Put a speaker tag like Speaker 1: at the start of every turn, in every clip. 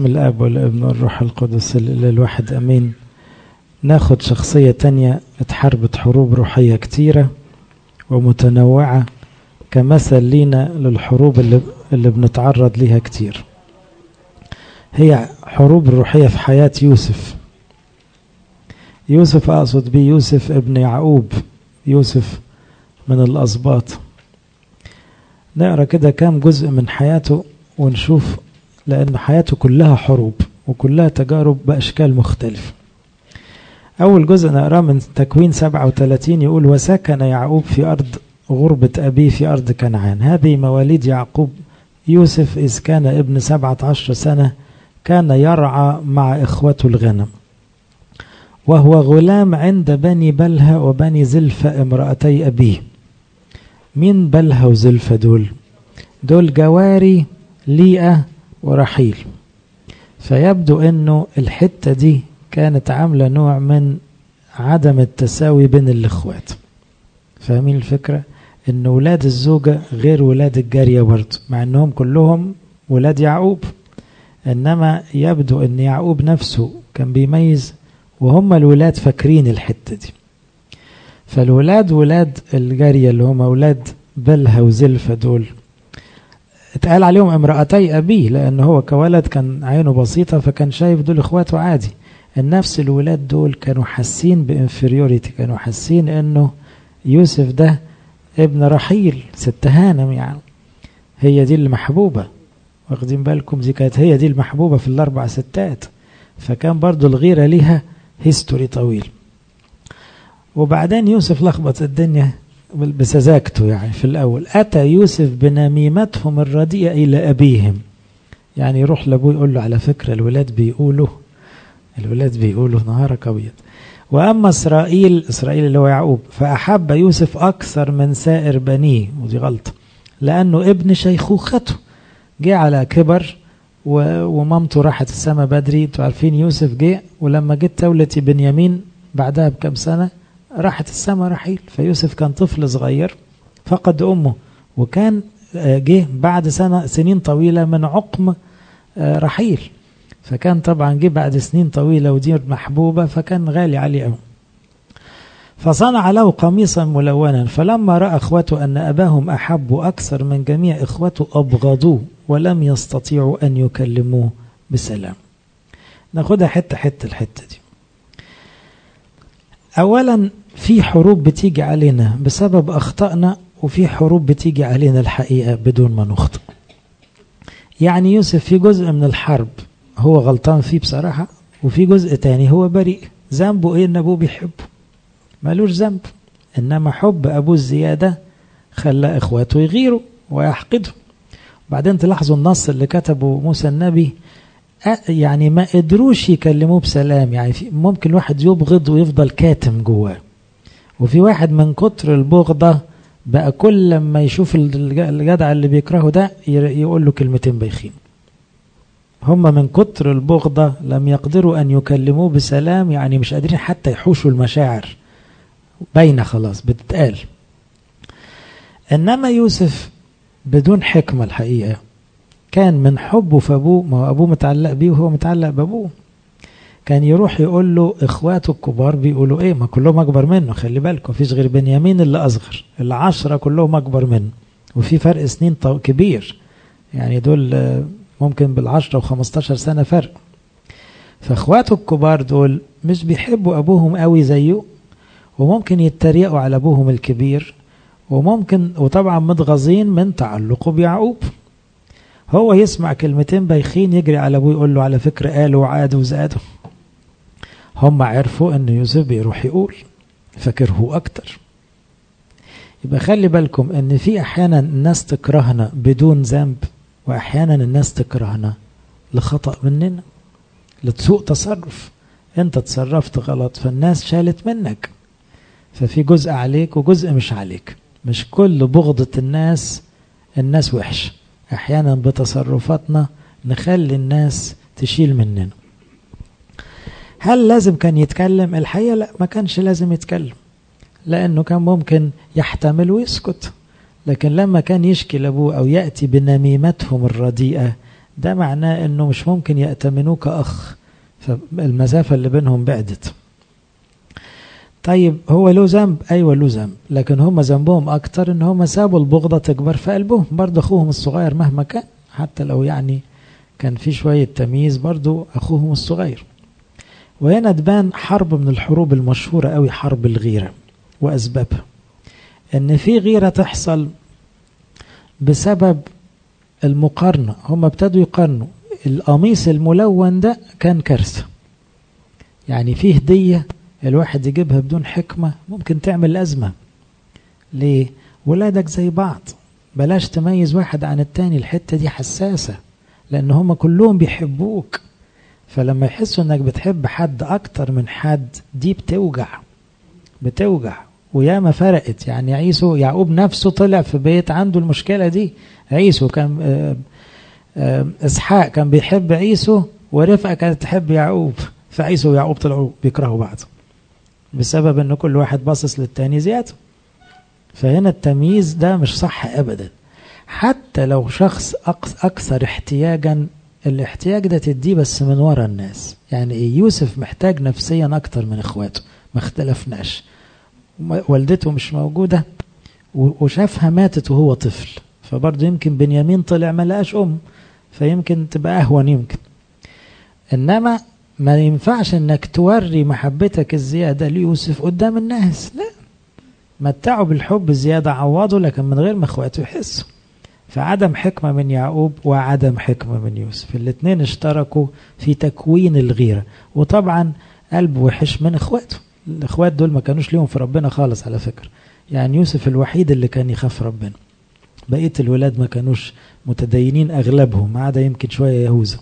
Speaker 1: باسم الاب والابن والروح القدس الواحد امين ناخد شخصية تانية اتحاربت حروب روحية كتيرة ومتنوعة كمثل لينا للحروب اللي, اللي بنتعرض ليها كتير هي حروب الروحية في حياة يوسف يوسف أقصد بيه يوسف ابن يعقوب يوسف من الأسباط نقرأ كده كام جزء من حياته ونشوف لأن حياته كلها حروب وكلها تجارب بأشكال مختلفة أول جزء نقراه من تكوين 37 يقول وسكن يعقوب في أرض غربة أبيه في أرض كنعان هذه مواليد يعقوب يوسف إذ كان ابن سبعة عشر سنة كان يرعى مع إخوته الغنم وهو غلام عند بني بلها وبني زلفة امرأتي أبيه مين بلها وزلفة دول دول جواري ليئة ورحيل فيبدو انه الحتة دي كانت عاملة نوع من عدم التساوي بين الاخوات فاهمين الفكرة ان ولاد الزوجة غير ولاد الجارية برضه مع انهم كلهم ولاد يعقوب انما يبدو ان يعقوب نفسه كان بيميز وهم الولاد فاكرين الحتة دي فالولاد ولاد الجارية اللي هم ولاد بلها وزلفة دول اتقال عليهم امرأتي أبيه لأن هو كولد كان عينه بسيطة فكان شايف دول إخواته عادي النفس الولاد دول كانوا حاسين بانفيريوريتي كانوا حاسين انه يوسف ده ابن رحيل ست هانم يعني هي دي المحبوبة واخدين بالكم دي كانت هي دي المحبوبة في الأربع ستات فكان برضو الغيرة ليها هيستوري طويل وبعدين يوسف لخبط الدنيا بسذاجته يعني في الأول أتى يوسف بنميمتهم الرديئة إلى أبيهم يعني يروح لأبوه يقول له على فكرة الولاد بيقولوا الولاد بيقولوا نهارك أبيض وأما إسرائيل إسرائيل اللي هو يعقوب فأحب يوسف أكثر من سائر بنيه ودي غلطة لأنه ابن شيخوخته جه على كبر ومامته راحت السما بدري انتوا عارفين يوسف جه ولما جت دولة بنيامين بعدها بكم سنة راحت السما رحيل فيوسف كان طفل صغير فقد أمه وكان جه بعد سنة سنين طويلة من عقم رحيل فكان طبعا جه بعد سنين طويلة ودي محبوبة فكان غالي عليه قوي فصنع له قميصا ملونا فلما رأى اخوته أن أباهم أحبوا أكثر من جميع إخوته أبغضوه ولم يستطيعوا أن يكلموه بسلام ناخدها حتة حتة الحتة دي أولا في حروب بتيجي علينا بسبب أخطائنا وفي حروب بتيجي علينا الحقيقة بدون ما نخطئ يعني يوسف في جزء من الحرب هو غلطان فيه بصراحة وفي جزء تاني هو بريء ذنبه ايه ان ابوه بيحبه مالوش ذنب انما حب ابوه الزيادة خلى اخواته يغيروا ويحقدوا بعدين تلاحظوا النص اللي كتبه موسى النبي يعني ما قدروش يكلموه بسلام يعني في ممكن الواحد يبغض ويفضل كاتم جواه وفي واحد من كتر البغضة بقى كل لما يشوف الجدع اللي بيكرهه ده يقول له كلمتين بايخين هم من كتر البغضة لم يقدروا أن يكلموه بسلام يعني مش قادرين حتى يحوشوا المشاعر باينة خلاص بتتقال إنما يوسف بدون حكمة الحقيقة كان من حبه في أبوه ما هو أبوه متعلق بيه وهو متعلق بأبوه كان يروح يقول له إخواته الكبار بيقولوا إيه ما كلهم أكبر منه خلي بالكم مفيش غير بنيامين اللي أصغر العشرة كلهم أكبر منه وفي فرق سنين كبير يعني دول ممكن بالعشرة وخمستاشر سنة فرق فاخواته الكبار دول مش بيحبوا أبوهم قوي زيه وممكن يتريقوا على أبوهم الكبير وممكن وطبعا متغاظين من تعلقه بيعقوب هو يسمع كلمتين بايخين يجري على أبوه يقول له على فكرة قالوا وعادوا وزادوا هم عرفوا أن يوسف بيروح يقول فكره أكتر يبقى خلي بالكم أن في أحيانا الناس تكرهنا بدون ذنب واحيانا الناس تكرهنا لخطا مننا لسوء تصرف انت تصرفت غلط فالناس شالت منك ففي جزء عليك وجزء مش عليك مش كل بغضة الناس الناس وحش احيانا بتصرفاتنا نخلي الناس تشيل مننا هل لازم كان يتكلم الحقيقة لا ما كانش لازم يتكلم لانه كان ممكن يحتمل ويسكت لكن لما كان يشكي لابوه او ياتي بنميمتهم الرديئه ده معناه انه مش ممكن يأتمنوك اخ فالمسافة اللي بينهم بعدت طيب هو له ذنب ايوه له ذنب لكن هم ذنبهم اكتر ان هم سابوا البغضة تكبر في قلبهم برضه اخوهم الصغير مهما كان حتى لو يعني كان في شوية تمييز برضه اخوهم الصغير وهنا تبان حرب من الحروب المشهورة قوي حرب الغيرة واسبابها ان في غيرة تحصل بسبب المقارنة هم ابتدوا يقارنوا القميص الملون ده كان كارثة يعني فيه هدية الواحد يجيبها بدون حكمة ممكن تعمل أزمة ليه؟ ولادك زي بعض بلاش تميز واحد عن التاني الحتة دي حساسة لأن هم كلهم بيحبوك فلما يحسوا انك بتحب حد اكتر من حد دي بتوجع بتوجع وياما فرقت يعني عيسو يعقوب نفسه طلع في بيت عنده المشكلة دي عيسو كان آآ آآ اسحاق كان بيحب عيسو ورفقة كانت تحب يعقوب فعيسو ويعقوب طلعوا بيكرهوا بعض بسبب ان كل واحد باصص للتاني زيادة فهنا التمييز ده مش صح ابدا حتى لو شخص اكثر احتياجا الاحتياج ده تديه بس من ورا الناس يعني ايه يوسف محتاج نفسيا اكتر من اخواته ما اختلفناش والدته مش موجودة وشافها ماتت وهو طفل فبرضه يمكن بنيامين طلع ما لقاش أم فيمكن تبقى أهون يمكن إنما ما ينفعش إنك توري محبتك الزيادة ليوسف قدام الناس لا متعوا بالحب زيادة عوضوا لكن من غير ما اخواته يحسوا فعدم حكمة من يعقوب وعدم حكمة من يوسف الاثنين اشتركوا في تكوين الغيرة وطبعا قلب وحش من اخواته الاخوات دول ما كانوش ليهم في ربنا خالص على فكرة يعني يوسف الوحيد اللي كان يخاف ربنا بقية الولاد ما كانوش متدينين اغلبهم ما عدا يمكن شوية يهوذا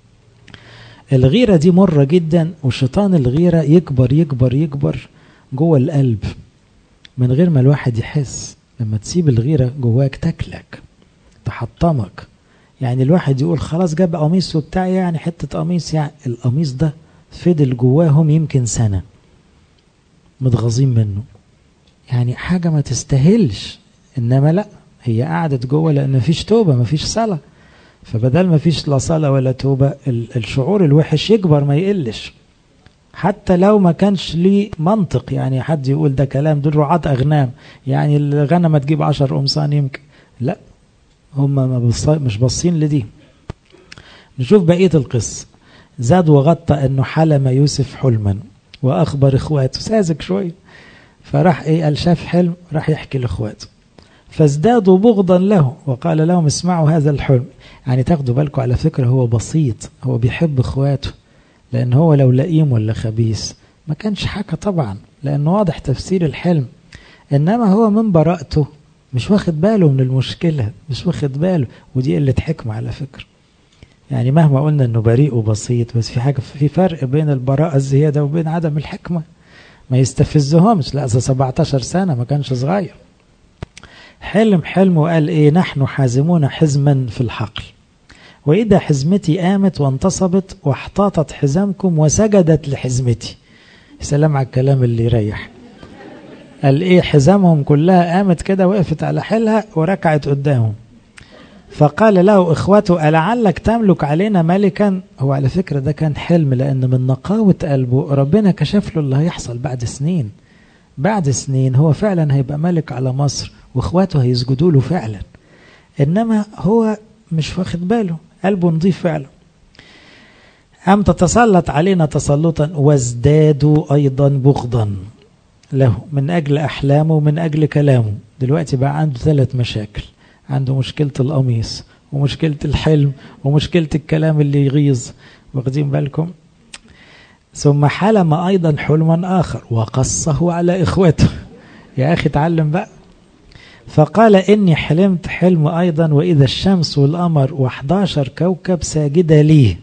Speaker 1: الغيرة دي مرة جدا وشيطان الغيرة يكبر يكبر يكبر جوه القلب من غير ما الواحد يحس لما تسيب الغيرة جواك تاكلك تحطمك يعني الواحد يقول خلاص جاب قميص وبتاع يعني حتة قميص يعني القميص ده فضل جواهم يمكن سنة متغاظين منه يعني حاجة ما تستاهلش إنما لا هي قعدت جوه لأن مفيش توبة مفيش صلاة فبدل ما فيش لا صلاة ولا توبة الشعور الوحش يكبر ما يقلش حتى لو ما كانش ليه منطق يعني حد يقول ده كلام دول رعاة أغنام يعني الغنمة تجيب عشر قمصان يمكن لا هم ما مش باصين لدي نشوف بقية القصة زاد وغطى أنه حلم يوسف حلما وأخبر إخواته ساذج شوية فراح إيه قال شاف حلم راح يحكي لإخواته فازدادوا بغضا له وقال لهم اسمعوا هذا الحلم يعني تاخدوا بالكم على فكرة هو بسيط هو بيحب إخواته لأن هو لو لئيم ولا خبيث ما كانش حكى طبعا لأنه واضح تفسير الحلم إنما هو من براءته مش واخد باله من المشكلة مش واخد باله ودي قلة حكمة على فكرة يعني مهما قلنا انه بريء وبسيط بس في حاجة في فرق بين البراءة الزيادة وبين عدم الحكمة ما يستفزهمش لا 17 سنة ما كانش صغير حلم حلم وقال ايه نحن حازمون حزما في الحقل وإذا حزمتي قامت وانتصبت واحتاطت حزامكم وسجدت لحزمتي سلام على الكلام اللي يريح قال ايه حزامهم كلها قامت كده وقفت على حيلها وركعت قدامهم فقال له اخوته ألعلك تملك علينا ملكا هو على فكرة ده كان حلم لأن من نقاوة قلبه ربنا كشف له اللي هيحصل بعد سنين بعد سنين هو فعلا هيبقى ملك على مصر واخواته هيسجدوا له فعلا انما هو مش واخد باله قلبه نظيف فعلا أم تتسلط علينا تسلطا وازدادوا أيضا بغضا له من أجل أحلامه ومن أجل كلامه دلوقتي بقى عنده ثلاث مشاكل عنده مشكلة القميص ومشكلة الحلم ومشكلة الكلام اللي يغيظ واخدين بالكم ثم حلم أيضا حلما آخر وقصه على إخوته يا أخي تعلم بقى فقال إني حلمت حلم أيضا وإذا الشمس والقمر و11 كوكب ساجدة ليه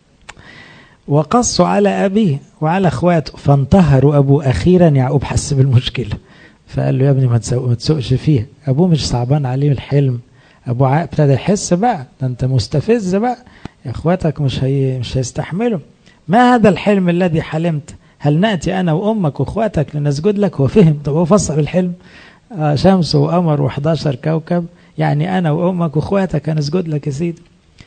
Speaker 1: وقصوا على أبيه وعلى أخواته فانتهروا أبوه أخيرا يعقوب حس بالمشكلة فقال له يا ابني ما تسوقش فيه أبوه مش صعبان عليه الحلم أبوه ابتدى يحس بقى ده أنت مستفز بقى يا أخواتك مش هي مش هيستحملوا ما هذا الحلم الذي حلمت هل نأتي أنا وأمك وأخواتك لنسجد لك هو فهم طب هو فسر الحلم آه شمس وقمر و11 كوكب يعني أنا وأمك وأخواتك هنسجد لك يا سيدي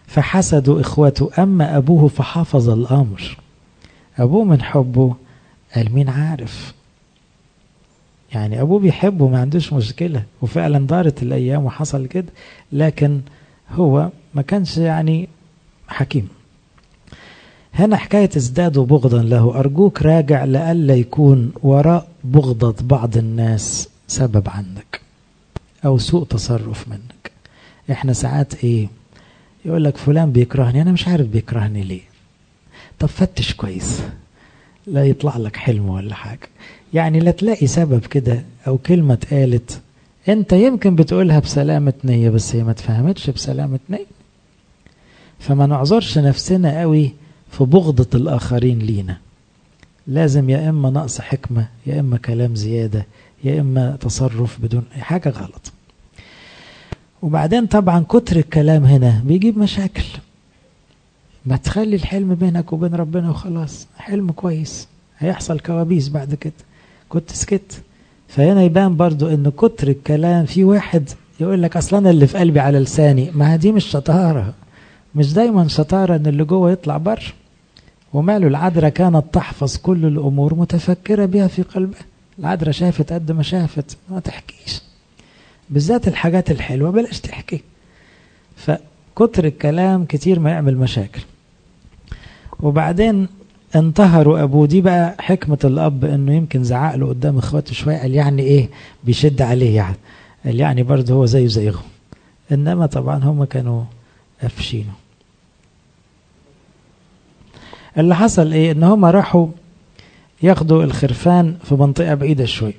Speaker 1: فحسدوا إخوته أما أبوه فحفظ الأمر أبوه من حبه قال مين عارف يعني أبوه بيحبه ما عندوش مشكلة وفعلا دارت الأيام وحصل كده لكن هو ما كانش يعني حكيم هنا حكاية ازدادوا بغضا له أرجوك راجع لألا يكون وراء بغضة بعض الناس سبب عندك أو سوء تصرف منك احنا ساعات ايه يقول لك فلان بيكرهني أنا مش عارف بيكرهني ليه طب فتش كويس لا يطلع لك حلم ولا حاجة يعني لا تلاقي سبب كده أو كلمة اتقالت أنت يمكن بتقولها بسلامة نية بس هي ما تفهمتش بسلامة نية فما نعذرش نفسنا قوي في بغضة الآخرين لينا لازم يا إما نقص حكمة يا إما كلام زيادة يا إما تصرف بدون أي حاجة غلط وبعدين طبعا كتر الكلام هنا بيجيب مشاكل ما تخلي الحلم بينك وبين ربنا وخلاص حلم كويس هيحصل كوابيس بعد كده كنت سكت فهنا يبان برضو ان كتر الكلام في واحد يقول لك اصلا انا اللي في قلبي على لساني ما دي مش شطاره مش دايما شطاره ان اللي جوه يطلع بره وماله العذراء كانت تحفظ كل الامور متفكره بها في قلبها العذراء شافت قد ما شافت ما تحكيش بالذات الحاجات الحلوه بلاش تحكي فكتر الكلام كتير ما يعمل مشاكل وبعدين انتهروا ابوه دي بقى حكمة الاب انه يمكن زعق له قدام اخواته شوية قال يعني ايه بيشد عليه يعني قال يعني برضه هو زيه زيهم انما طبعا هم كانوا قافشينه اللي حصل ايه ان هم راحوا ياخدوا الخرفان في منطقة بعيدة شوية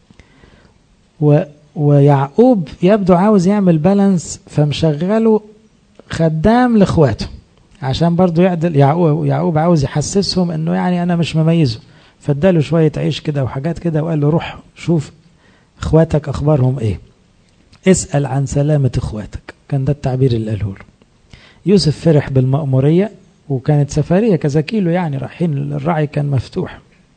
Speaker 1: و ويعقوب يبدو عاوز يعمل بالانس فمشغله خدام لاخواته عشان برضو يعدل يعقوب, يعقوب عاوز يحسسهم انه يعني انا مش مميزه فاداله شوية عيش كده وحاجات كده وقال له روح شوف اخواتك اخبارهم ايه اسأل عن سلامة اخواتك كان ده التعبير اللي قاله له يوسف فرح بالمأمورية وكانت سفرية كذا كيلو يعني رايحين الرعي كان مفتوح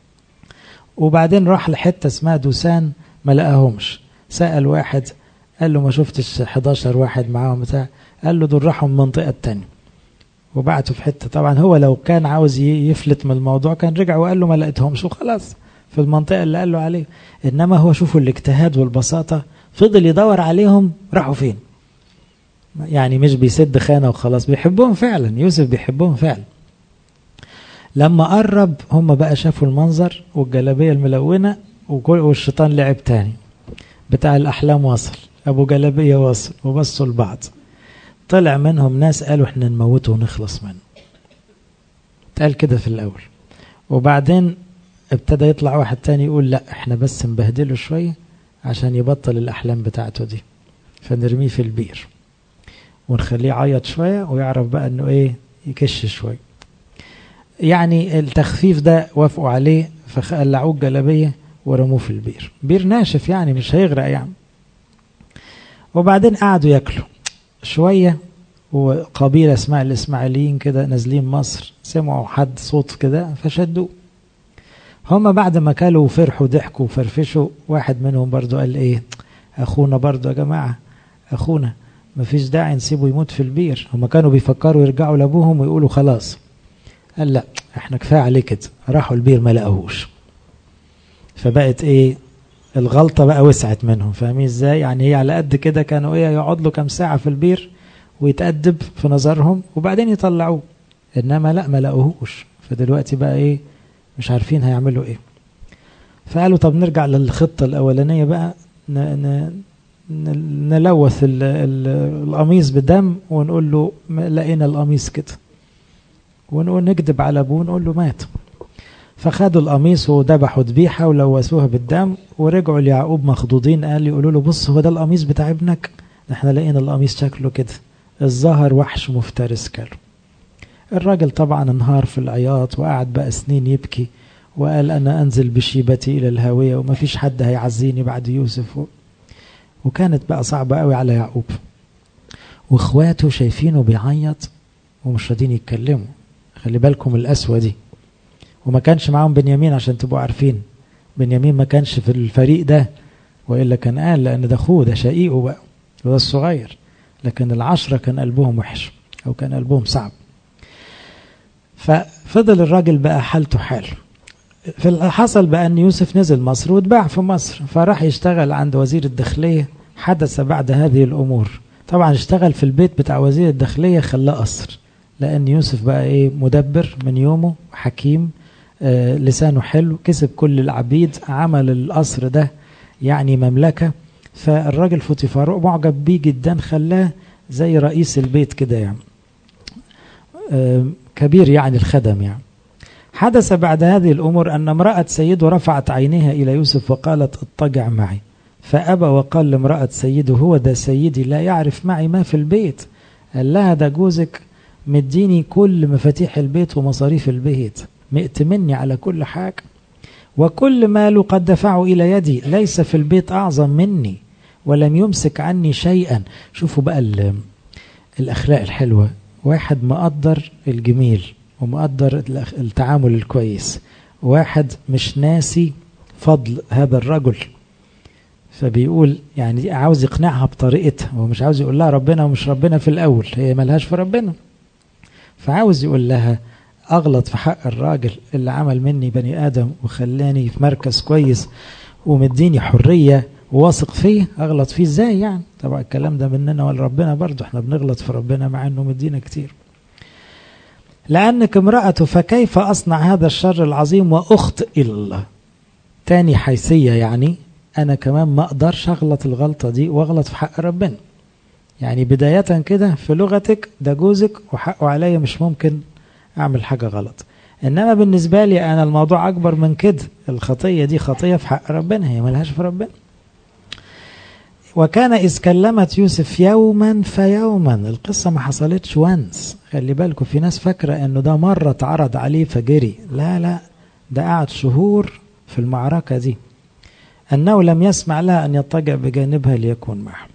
Speaker 1: وبعدين راح لحتة اسمها دوسان ما لقاهمش سأل واحد قال له ما شفتش 11 واحد معاهم بتاع قال له دول راحوا من المنطقة التانية وبعته في حتة طبعا هو لو كان عاوز يفلت من الموضوع كان رجع وقال له ما لقيتهمش وخلاص في المنطقة اللي قال له عليه إنما هو شوفوا الاجتهاد والبساطة فضل يدور عليهم راحوا فين يعني مش بيسد خانة وخلاص بيحبهم فعلا يوسف بيحبهم فعلا لما قرب هم بقى شافوا المنظر والجلابية الملونة والشيطان لعب تاني بتاع الأحلام وصل أبو جلابية وصل وبصوا لبعض طلع منهم ناس قالوا احنا نموته ونخلص منه اتقال كده في الأول وبعدين ابتدى يطلع واحد تاني يقول لا احنا بس نبهدله شوية عشان يبطل الأحلام بتاعته دي فنرميه في البير ونخليه يعيط شوية ويعرف بقى انه ايه يكش شوية يعني التخفيف ده وافقوا عليه فقلعوه الجلابية ورموه في البير بير ناشف يعني مش هيغرق يعني وبعدين قعدوا ياكلوا شوية وقبيلة اسمها الإسماعيليين كده نازلين مصر سمعوا حد صوت كده فشدوا هما بعد ما كلوا وفرحوا ضحكوا وفرفشوا واحد منهم برضو قال ايه اخونا برضو يا جماعة اخونا مفيش داعي نسيبه يموت في البير هما كانوا بيفكروا يرجعوا لابوهم ويقولوا خلاص قال لا احنا كفاية عليه كده راحوا البير ما لقاهوش فبقت ايه الغلطة بقى وسعت منهم فاهمين ازاي يعني هي على قد كده كانوا ايه يقعد له كام ساعة في البير ويتأدب في نظرهم وبعدين يطلعوه انما لا ما لقوهوش فدلوقتي بقى ايه مش عارفين هيعملوا ايه فقالوا طب نرجع للخطة الأولانية بقى ن ن نلوث ال ال القميص بدم ونقول له لقينا القميص كده ونقول نكذب على ابوه ونقول له مات فخدوا القميص وذبحوا ذبيحه ولوثوها بالدم ورجعوا ليعقوب مخضوضين قال يقولوا له بص هو ده القميص بتاع ابنك احنا لقينا القميص شكله كده الظهر وحش مفترس كله الراجل طبعا انهار في العياط وقعد بقى سنين يبكي وقال انا انزل بشيبتي الى الهاويه وما فيش حد هيعزيني بعد يوسف وكانت بقى صعبه قوي على يعقوب واخواته شايفينه بيعيط ومش راضيين يتكلموا خلي بالكم القسوه دي وما كانش معاهم بنيامين عشان تبقوا عارفين بنيامين ما كانش في الفريق ده والا كان قال لان ده اخوه ده شقيقه بقى وده الصغير لكن العشرة كان قلبهم وحش أو كان قلبهم صعب ففضل الراجل بقى حالته حال في اللي حصل بقى أن يوسف نزل مصر واتباع في مصر فراح يشتغل عند وزير الداخلية حدث بعد هذه الأمور طبعا اشتغل في البيت بتاع وزير الداخلية خلاه قصر لأن يوسف بقى إيه مدبر من يومه حكيم آه لسانه حلو كسب كل العبيد عمل القصر ده يعني مملكة فالراجل فوتيفار معجب بيه جدا خلاه زي رئيس البيت كده يعني آه كبير يعني الخدم يعني حدث بعد هذه الأمور أن امرأة سيده رفعت عينيها إلى يوسف وقالت اضطجع معي فأبى وقال لامرأة سيده هو ده سيدي لا يعرف معي ما في البيت قال لها ده جوزك مديني كل مفاتيح البيت ومصاريف البيت مئتمني على كل حاجة وكل ماله قد دفعه إلى يدي ليس في البيت أعظم مني ولم يمسك عني شيئا شوفوا بقى الأخلاق الحلوة واحد مقدر الجميل ومقدر التعامل الكويس واحد مش ناسي فضل هذا الرجل فبيقول يعني عاوز يقنعها بطريقتها هو مش عاوز يقول لها ربنا ومش ربنا في الأول هي ملهاش في ربنا فعاوز يقول لها أغلط في حق الراجل اللي عمل مني بني آدم وخلاني في مركز كويس ومديني حرية وواثق فيه أغلط فيه إزاي يعني طبعا الكلام ده مننا ولا ربنا برضه احنا بنغلط في ربنا مع أنه مدينا كتير لأنك امرأة فكيف أصنع هذا الشر العظيم وأخطئ إلى الله تاني حيثية يعني أنا كمان ما أقدرش أغلط الغلطة دي وأغلط في حق ربنا يعني بداية كده في لغتك ده جوزك وحقه عليا مش ممكن أعمل حاجة غلط إنما بالنسبة لي أنا الموضوع أكبر من كده الخطية دي خطية في حق ربنا هي ملهاش في ربنا وكان إذ كلمت يوسف يوما فيوما القصة ما حصلتش وانس خلي بالكم في ناس فاكرة انه ده مرة اتعرض عليه فجري لا لا ده قعد شهور في المعركة دي أنه لم يسمع لها أن يضطجع بجانبها ليكون معه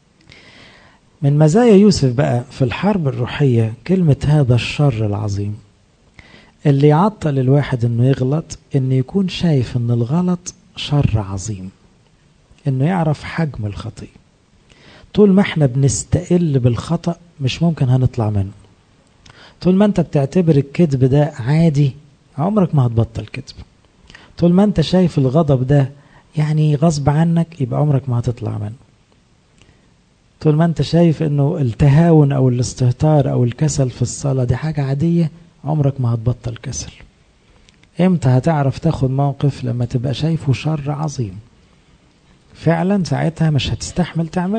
Speaker 1: من مزايا يوسف بقى في الحرب الروحية كلمة هذا الشر العظيم اللي يعطل الواحد انه يغلط انه يكون شايف ان الغلط شر عظيم انه يعرف حجم الخطية طول ما احنا بنستقل بالخطأ مش ممكن هنطلع منه طول ما انت بتعتبر الكذب ده عادي عمرك ما هتبطل كذب طول ما انت شايف الغضب ده يعني غصب عنك يبقى عمرك ما هتطلع منه طول ما انت شايف انه التهاون او الاستهتار او الكسل في الصلاة دي حاجة عادية عمرك ما هتبطل كسل امتى هتعرف تاخد موقف لما تبقى شايفه شر عظيم فعلا ساعتها مش هتستحمل تعمله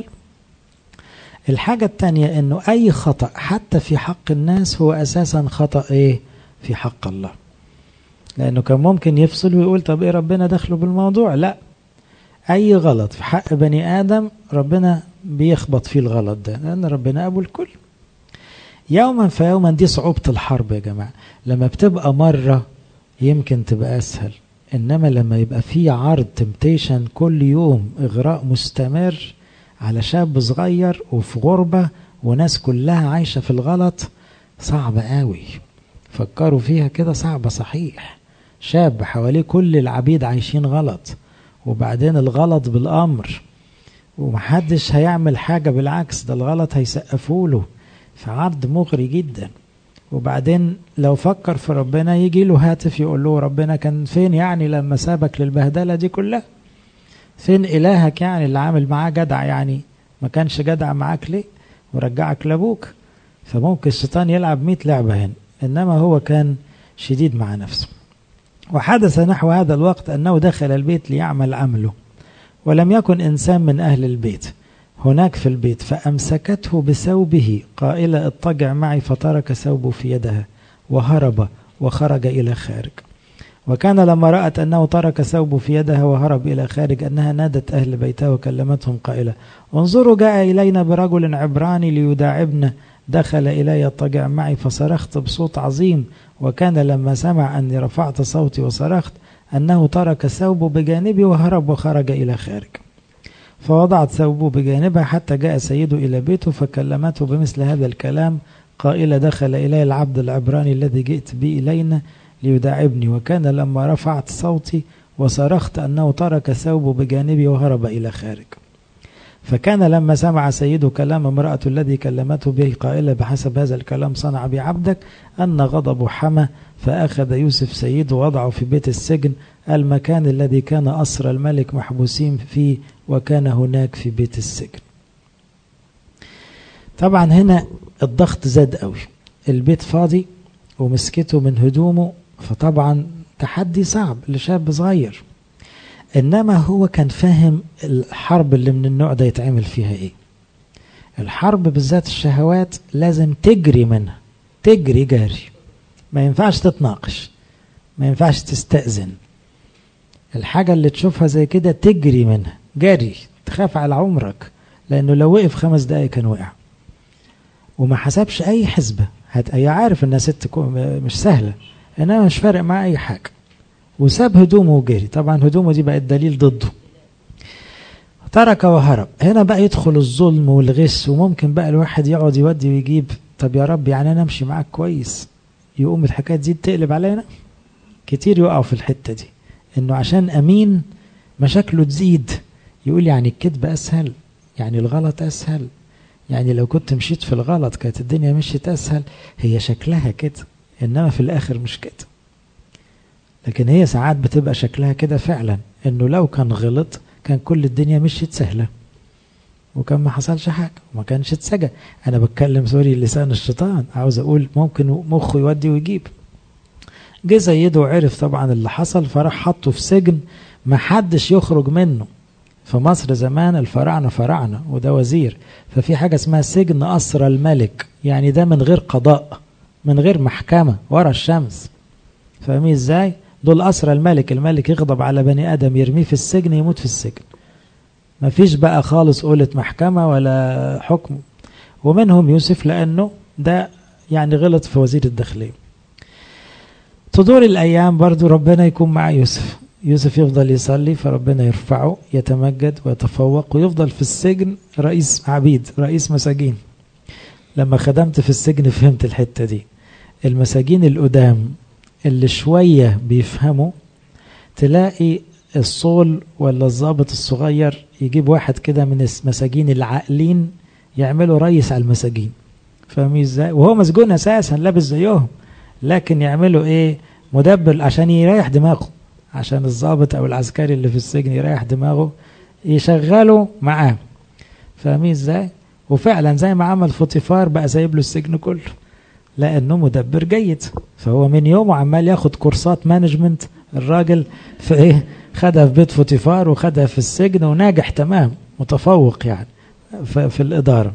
Speaker 1: الحاجة التانية انه اي خطأ حتى في حق الناس هو اساسا خطأ ايه في حق الله لانه كان ممكن يفصل ويقول طب ايه ربنا دخله بالموضوع لا اي غلط في حق بني ادم ربنا بيخبط فيه الغلط ده لان ربنا ابو الكل يوما فيوما دي صعوبة الحرب يا جماعة لما بتبقى مرة يمكن تبقى اسهل انما لما يبقى في عرض تمتيشن كل يوم اغراء مستمر على شاب صغير وفي غربة وناس كلها عايشة في الغلط صعبة قوي فكروا فيها كده صعبة صحيح شاب حواليه كل العبيد عايشين غلط وبعدين الغلط بالأمر ومحدش هيعمل حاجة بالعكس ده الغلط هيسقفوا له في عرض مغري جدا وبعدين لو فكر في ربنا يجي له هاتف يقول له ربنا كان فين يعني لما سابك للبهدلة دي كلها فين إلهك يعني اللي عامل معاه جدع يعني ما كانش جدع معاك ليه ورجعك لابوك فممكن الشيطان يلعب مئة لعبة هنا إنما هو كان شديد مع نفسه وحدث نحو هذا الوقت أنه دخل البيت ليعمل عمله ولم يكن إنسان من أهل البيت هناك في البيت فأمسكته بثوبه قائلة اضطجع معي فترك ثوبه في يدها وهرب وخرج إلى خارج وكان لما رأت أنه ترك ثوبه في يدها وهرب إلى خارج أنها نادت أهل بيتها وكلمتهم قائلة انظروا جاء إلينا برجل عبراني ليداعبنا دخل إلي يضطجع معي فصرخت بصوت عظيم وكان لما سمع أني رفعت صوتي وصرخت أنه ترك ثوبه بجانبي وهرب وخرج إلى خارج فوضعت ثوبه بجانبها حتى جاء سيده إلى بيته فكلمته بمثل هذا الكلام قائلة دخل إلي العبد العبراني الذي جئت به إلينا ليداعبني وكان لما رفعت صوتي وصرخت أنه ترك ثوبه بجانبي وهرب إلى خارج فكان لما سمع سيده كلام امرأة الذي كلمته به قائلة بحسب هذا الكلام صنع بعبدك أن غضبه حمى فأخذ يوسف سيده ووضعه في بيت السجن المكان الذي كان أسر الملك محبوسين فيه وكان هناك في بيت السجن طبعا هنا الضغط زاد قوي البيت فاضي ومسكته من هدومه فطبعا تحدي صعب لشاب صغير انما هو كان فاهم الحرب اللي من النوع ده يتعمل فيها ايه الحرب بالذات الشهوات لازم تجري منها تجري جاري ما ينفعش تتناقش ما ينفعش تستأذن الحاجة اللي تشوفها زي كده تجري منها جري تخاف على عمرك لأنه لو وقف خمس دقايق كان وقع وما حسبش أي حسبة هت... هي عارف إنها ست مش سهلة إنما مش فارق معاه أي حاجة وساب هدومه وجري طبعا هدومه دي بقت دليل ضده ترك وهرب هنا بقى يدخل الظلم والغش وممكن بقى الواحد يقعد يودي ويجيب طب يا رب يعني انا امشي معاك كويس يقوم الحكايه دي تقلب علينا كتير يقعوا في الحته دي انه عشان امين مشاكله تزيد يقول يعني الكذب اسهل يعني الغلط اسهل يعني لو كنت مشيت في الغلط كانت الدنيا مشيت اسهل هي شكلها كده انما في الاخر مش كده لكن هي ساعات بتبقى شكلها كده فعلا انه لو كان غلط كان كل الدنيا مشيت سهله وكان ما حصلش حاجه وما كانش اتسجن انا بتكلم سوري لسان الشيطان عاوز اقول ممكن مخه يودي ويجيب جه سيده وعرف طبعا اللي حصل فراح حطه في سجن ما حدش يخرج منه في مصر زمان الفراعنه فراعنه وده وزير ففي حاجه اسمها سجن اسرى الملك يعني ده من غير قضاء من غير محكمه ورا الشمس فاهمين ازاي دول أسرى الملك الملك يغضب على بني آدم يرميه في السجن يموت في السجن ما فيش بقى خالص قولة محكمة ولا حكم ومنهم يوسف لأنه ده يعني غلط في وزير الداخلية تدور الأيام برضو ربنا يكون مع يوسف يوسف يفضل يصلي فربنا يرفعه يتمجد ويتفوق ويفضل في السجن رئيس عبيد رئيس مساجين لما خدمت في السجن فهمت الحتة دي المساجين القدام اللي شوية بيفهموا تلاقي الصول ولا الضابط الصغير يجيب واحد كده من المساجين العاقلين يعملوا ريس على المساجين فاهمين ازاي وهو مسجون اساسا لابس زيهم لكن يعملوا ايه مدبر عشان يريح دماغه عشان الضابط او العسكري اللي في السجن يريح دماغه يشغلوا معاه فاهمين ازاي وفعلا زي ما عمل فوتيفار بقى سايب له السجن كله لانه مدبر جيد فهو من يومه عمال ياخد كورسات مانجمنت الراجل في ايه خدها في بيت فوتيفار وخدها في السجن وناجح تمام متفوق يعني في الاداره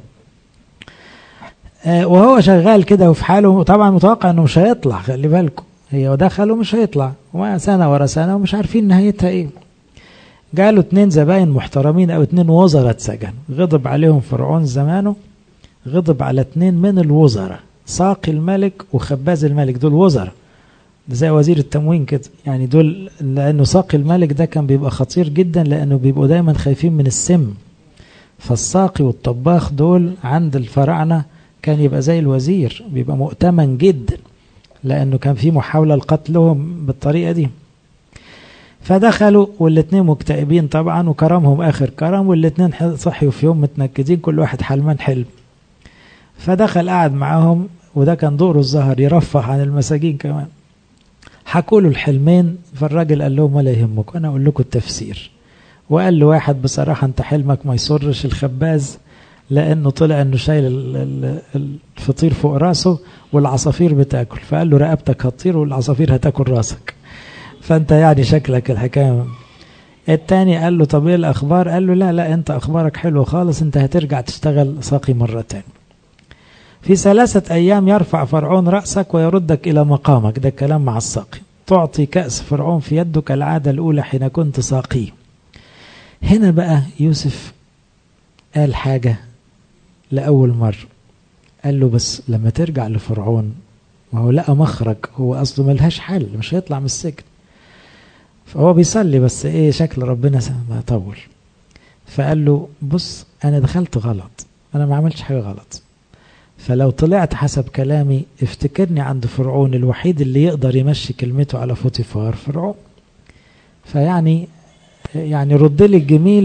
Speaker 1: آه وهو شغال كده وفي حاله طبعا متوقع انه مش هيطلع خلي بالكم هي ودخل ومش هيطلع سنه ورا سنه ومش عارفين نهايتها ايه جاله اتنين زباين محترمين او اتنين وزراء اتسجن غضب عليهم فرعون زمانه غضب على اتنين من الوزراء ساقي الملك وخباز الملك دول وزراء زي وزير التموين كده يعني دول لانه ساقي الملك ده كان بيبقى خطير جدا لانه بيبقوا دايما خايفين من السم فالساقي والطباخ دول عند الفراعنه كان يبقى زي الوزير بيبقى مؤتمن جدا لانه كان في محاوله لقتلهم بالطريقه دي فدخلوا والاثنين مكتئبين طبعا وكرمهم اخر كرم والاثنين صحيوا في يوم متنكدين كل واحد حلمان حلم فدخل قعد معاهم وده كان دوره الظهر يرفه عن المساجين كمان حكوا له الحلمين فالراجل قال لهم ولا يهمك انا اقول لكم التفسير وقال له واحد بصراحه انت حلمك ما يسرش الخباز لانه طلع انه شايل الفطير فوق راسه والعصافير بتاكل فقال له رقبتك هتطير والعصافير هتاكل راسك فانت يعني شكلك الحكايه التاني قال له طب ايه الاخبار قال له لا لا انت اخبارك حلوه خالص انت هترجع تشتغل ساقي مره تاني في ثلاثة أيام يرفع فرعون رأسك ويردك إلى مقامك ده كلام مع الساقي تعطي كأس فرعون في يده كالعادة الأولى حين كنت ساقيه هنا بقى يوسف قال حاجة لأول مرة قال له بس لما ترجع لفرعون ما هو لقى مخرج هو أصله ملهاش حل مش هيطلع من السجن فهو بيصلي بس ايه شكل ربنا ما طول فقال له بص انا دخلت غلط انا ما عملتش حاجه غلط فلو طلعت حسب كلامي افتكرني عند فرعون الوحيد اللي يقدر يمشي كلمته على فوتيفار فرعون فيعني يعني رد لي الجميل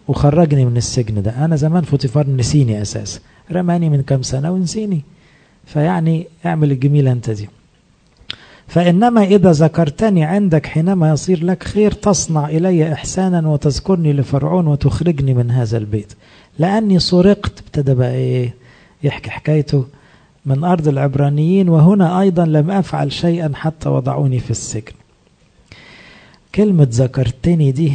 Speaker 1: وخرجني من السجن ده أنا زمان فوتيفار نسيني أساسا رماني من كام سنة ونسيني فيعني اعمل الجميلة أنت دي فإنما إذا ذكرتني عندك حينما يصير لك خير تصنع إلي إحسانا وتذكرني لفرعون وتخرجني من هذا البيت لأني سرقت ابتدى بقى إيه يحكي حكايته من أرض العبرانيين وهنا أيضا لم أفعل شيئا حتى وضعوني في السجن كلمة ذكرتني دي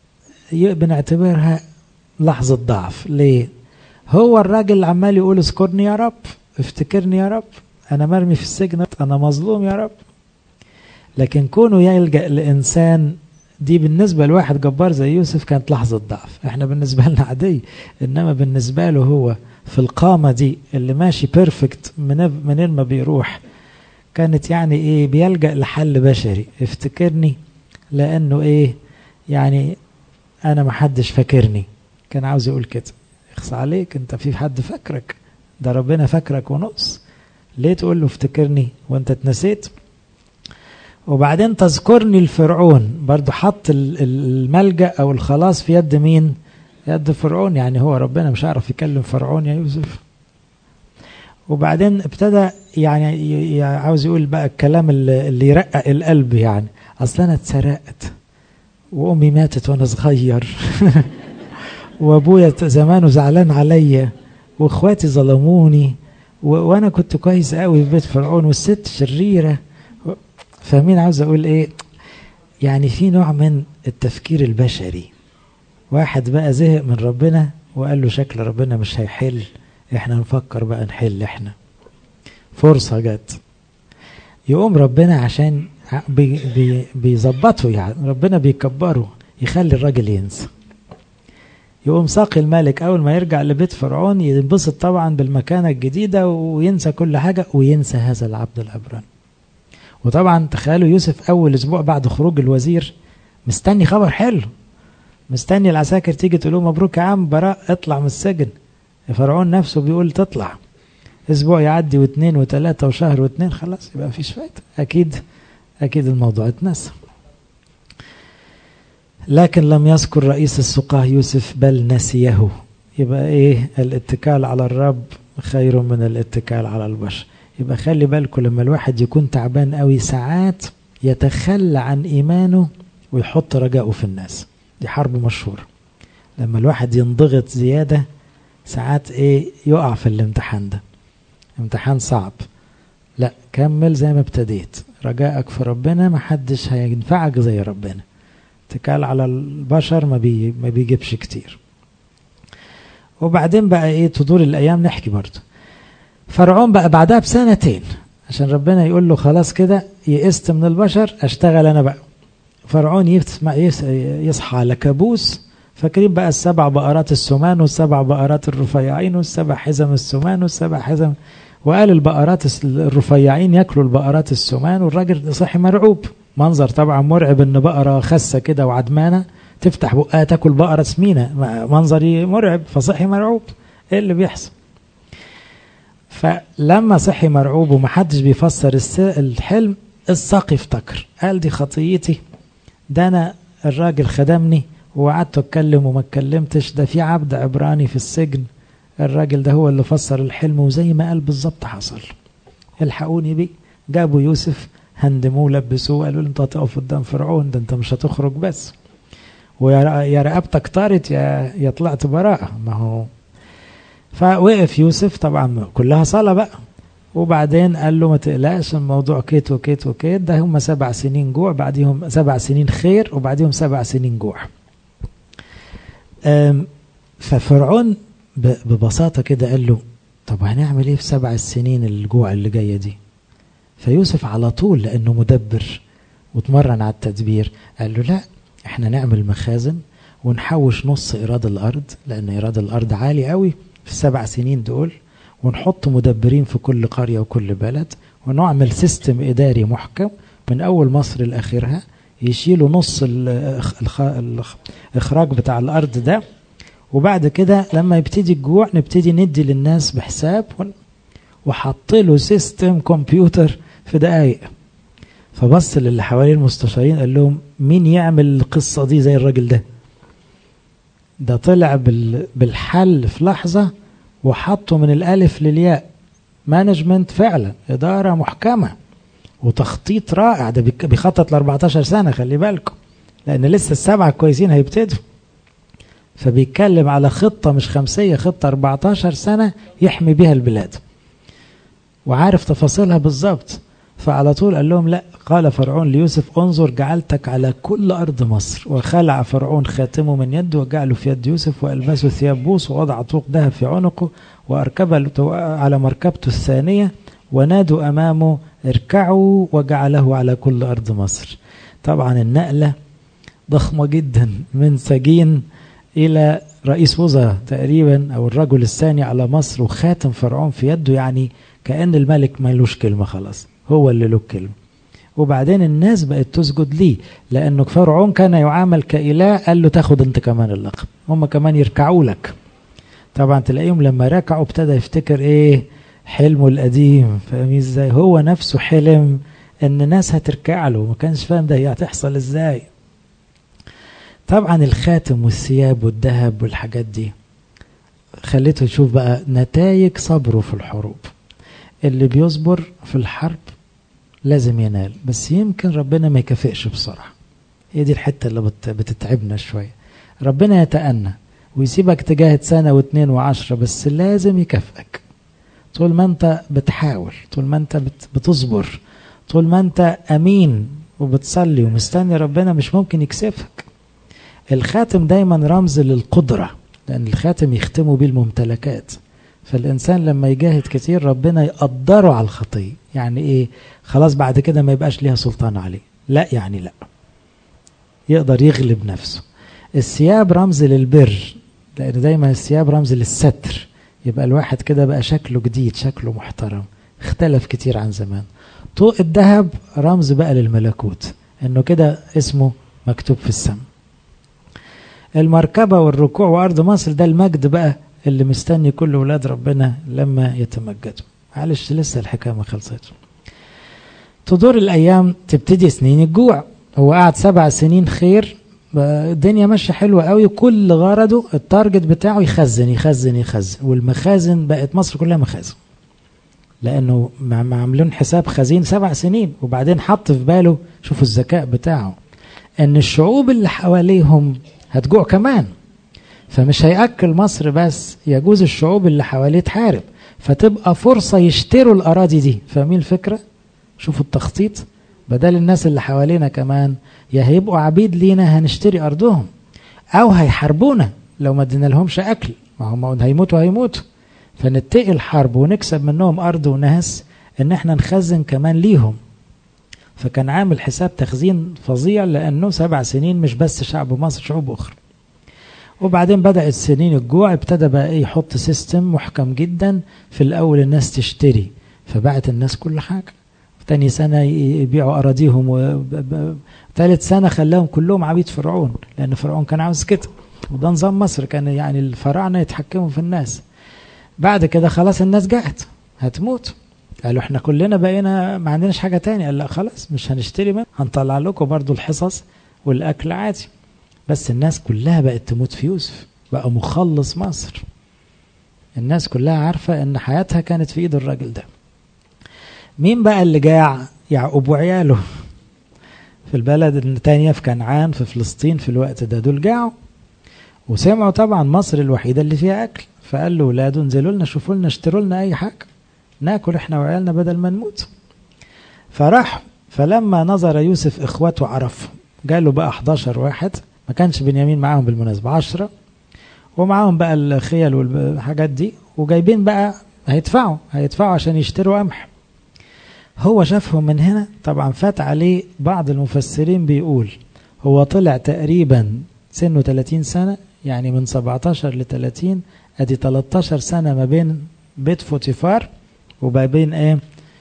Speaker 1: بنعتبرها لحظة ضعف ليه هو الراجل عمال يقول اذكرني يا رب افتكرني يا رب أنا مرمي في السجن أنا مظلوم يا رب لكن كونه يلجأ لإنسان دي بالنسبة لواحد جبار زي يوسف كانت لحظة ضعف احنا بالنسبة لنا عادية انما بالنسبة له هو في القامة دي اللي ماشي بيرفكت من منين ما بيروح كانت يعني ايه بيلجأ لحل بشري افتكرني لانه ايه يعني انا ما حدش فاكرني كان عاوز يقول كده اخص عليك انت في حد فاكرك ده ربنا فاكرك ونقص ليه تقول له افتكرني وانت اتنسيت وبعدين تذكرني الفرعون برضو حط الملجأ أو الخلاص في يد مين يد فرعون يعني هو ربنا مش عارف يكلم فرعون يا يوسف وبعدين ابتدى يعني عاوز يقول بقى الكلام اللي يرقق القلب يعني اصل انا اتسرقت وامي ماتت وانا صغير وابويا زمانه زعلان عليا واخواتي ظلموني وانا كنت كويس قوي في بيت فرعون والست شريره فاهمين عاوز اقول ايه يعني في نوع من التفكير البشري واحد بقى زهق من ربنا وقال له شكل ربنا مش هيحل احنا نفكر بقى نحل احنا فرصة جت يقوم ربنا عشان بي بي بيظبطه يعني ربنا بيكبره يخلي الراجل ينسى يقوم ساقي الملك اول ما يرجع لبيت فرعون ينبسط طبعا بالمكانة الجديدة وينسى كل حاجة وينسى هذا العبد العبراني وطبعا تخيلوا يوسف اول اسبوع بعد خروج الوزير مستني خبر حلو مستني العساكر تيجي تقول له مبروك يا عم براء اطلع من السجن فرعون نفسه بيقول تطلع اسبوع يعدي واثنين وثلاثة وشهر واثنين خلاص يبقى مفيش فايدة اكيد اكيد الموضوع اتنسى لكن لم يذكر رئيس السقاه يوسف بل نسيه يبقى ايه الاتكال على الرب خير من الاتكال على البشر يبقى خلي بالكم لما الواحد يكون تعبان قوي ساعات يتخلى عن ايمانه ويحط رجاءه في الناس دي حرب مشهوره لما الواحد ينضغط زياده ساعات ايه يقع في الامتحان ده امتحان صعب لا كمل زي ما ابتديت رجائك في ربنا ما حدش هينفعك زي ربنا اتكال على البشر ما, بي ما بيجيبش كتير وبعدين بقى ايه تدور الايام نحكي برضه فرعون بقى بعدها بسنتين عشان ربنا يقول له خلاص كده يئست من البشر اشتغل انا بقى فرعون يسمع يصحى على كابوس فاكرين بقى السبع بقرات السمان والسبع بقرات الرفيعين والسبع حزم السمان والسبع حزم وقال البقرات الرفيعين ياكلوا البقرات السمان والراجل صحي مرعوب منظر طبعا مرعب ان بقره خسه كده وعدمانه تفتح بقها تاكل بقره سمينه منظري مرعب فصحي مرعوب ايه اللي بيحصل فلما صحي مرعوب ومحدش بيفسر الحلم الساقي افتكر قال دي خطيتي ده انا الراجل خدمني وقعدت اتكلم وما اتكلمتش ده في عبد عبراني في السجن الراجل ده هو اللي فسر الحلم وزي ما قال بالظبط حصل الحقوني بيه جابوا يوسف هندموه لبسوه قالوا له انت هتقف قدام فرعون ده انت مش هتخرج بس ويا رقبتك طارت يا يا طلعت براءة ما هو فوقف يوسف طبعا كلها صلاة بقى وبعدين قال له ما تقلقش الموضوع كيت وكيت وكيت ده هم سبع سنين جوع بعديهم سبع سنين خير وبعديهم سبع سنين جوع ففرعون ببساطة كده قال له طب هنعمل ايه في سبع السنين الجوع اللي جاية دي فيوسف على طول لأنه مدبر وتمرن على التدبير قال له لا احنا نعمل مخازن ونحوش نص إيراد الأرض لأن إيراد الأرض عالي قوي في السبع سنين دول ونحط مدبرين في كل قرية وكل بلد ونعمل سيستم إداري محكم من أول مصر لآخرها يشيلوا نص الإخراج بتاع الأرض ده وبعد كده لما يبتدي الجوع نبتدي ندي للناس بحساب وحط له سيستم كمبيوتر في دقايق فبص للي حواليه المستشارين قال لهم مين يعمل القصة دي زي الراجل ده ده طلع بالحل في لحظة وحطه من الألف للياء مانجمنت فعلا إدارة محكمة وتخطيط رائع ده بيخطط ل 14 سنة خلي بالكم لأن لسه السبعة الكويسين هيبتدوا فبيتكلم على خطة مش خمسية خطة 14 سنة يحمي بها البلاد وعارف تفاصيلها بالظبط فعلى طول قال لهم لا قال فرعون ليوسف انظر جعلتك على كل أرض مصر وخلع فرعون خاتمه من يده وجعله في يد يوسف وألبسه ثياب بوس ووضع طوق ذهب في عنقه وأركب على مركبته الثانية ونادوا أمامه اركعوا وجعله على كل أرض مصر طبعا النقلة ضخمة جدا من سجين إلى رئيس وزراء تقريبا أو الرجل الثاني على مصر وخاتم فرعون في يده يعني كأن الملك ملوش كلمة خلاص هو اللي له كلمة وبعدين الناس بقت تسجد ليه لأنه فرعون كان يعامل كإله قال له تاخد أنت كمان اللقب هم كمان يركعوا لك طبعا تلاقيهم لما ركعوا ابتدى يفتكر ايه حلمه القديم فاهمين ازاي هو نفسه حلم ان الناس هتركع له ما كانش فاهم ده هتحصل ازاي طبعا الخاتم والثياب والذهب والحاجات دي خليته يشوف بقى نتائج صبره في الحروب اللي بيصبر في الحرب لازم ينال بس يمكن ربنا ما يكافئش بسرعة هي دي الحتة اللي بتتعبنا شوية ربنا يتأنى ويسيبك تجاهد سنة واثنين وعشرة بس لازم يكافئك طول ما انت بتحاول طول ما انت بتصبر طول ما انت امين وبتصلي ومستني ربنا مش ممكن يكسفك الخاتم دايما رمز للقدرة لأن الخاتم يختموا بيه الممتلكات فالإنسان لما يجاهد كتير ربنا يقدره على الخطية يعني إيه خلاص بعد كده ما يبقاش ليها سلطان عليه لا يعني لا يقدر يغلب نفسه الثياب رمز للبر لأن دايما الثياب رمز للستر يبقى الواحد كده بقى شكله جديد شكله محترم اختلف كتير عن زمان طوق الذهب رمز بقى للملكوت انه كده اسمه مكتوب في السماء المركبة والركوع وأرض مصر ده المجد بقى اللي مستني كل ولاد ربنا لما يتمجدوا معلش لسه الحكاية ما خلصتش تدور الأيام تبتدي سنين الجوع هو قعد سبع سنين خير الدنيا ماشيه حلوه قوي كل غرضه التارجت بتاعه يخزن يخزن يخزن والمخازن بقت مصر كلها مخازن لانه عاملين حساب خزين سبع سنين وبعدين حط في باله شوفوا الذكاء بتاعه ان الشعوب اللي حواليهم هتجوع كمان فمش هياكل مصر بس يجوز الشعوب اللي حواليه تحارب فتبقى فرصه يشتروا الاراضي دي فاهمين الفكره شوفوا التخطيط بدل الناس اللي حوالينا كمان يا هيبقوا عبيد لينا هنشتري ارضهم او هيحاربونا لو ما ادينا لهمش اكل ما هم هيموتوا هيموتوا فنتقي الحرب ونكسب منهم ارض وناس ان احنا نخزن كمان ليهم فكان عامل حساب تخزين فظيع لانه سبع سنين مش بس شعب مصر شعوب اخرى وبعدين بدأت سنين الجوع ابتدى بقى ايه يحط سيستم محكم جدا في الاول الناس تشتري فباعت الناس كل حاجه تاني سنة يبيعوا أراضيهم ثالث سنة خلاهم كلهم عبيد فرعون لأن فرعون كان عاوز كده وده نظام مصر كان يعني الفراعنة يتحكموا في الناس بعد كده خلاص الناس جاءت هتموت قالوا احنا كلنا بقينا ما عندناش حاجة تاني قال لا خلاص مش هنشتري منه هنطلع لكم برضو الحصص والأكل عادي بس الناس كلها بقت تموت في يوسف بقى مخلص مصر الناس كلها عارفة ان حياتها كانت في ايد الراجل ده مين بقى اللي جاع يعقوب وعياله في البلد الثانية في كنعان في فلسطين في الوقت ده دول جاعوا وسمعوا طبعا مصر الوحيدة اللي فيها أكل فقال له ولاده انزلوا لنا شوفوا لنا اشتروا لنا أي حاجة ناكل احنا وعيالنا بدل ما نموت فراح فلما نظر يوسف إخوته عرفهم جاله بقى 11 واحد ما كانش بنيامين معاهم بالمناسبة 10 ومعاهم بقى الخيل والحاجات دي وجايبين بقى هيدفعوا هيدفعوا عشان يشتروا قمح هو شافهم من هنا طبعا فات عليه بعض المفسرين بيقول هو طلع تقريبا سنه 30 سنة يعني من 17 ل 30 ادي 13 سنة ما بين بيت فوتيفار وما بين ايه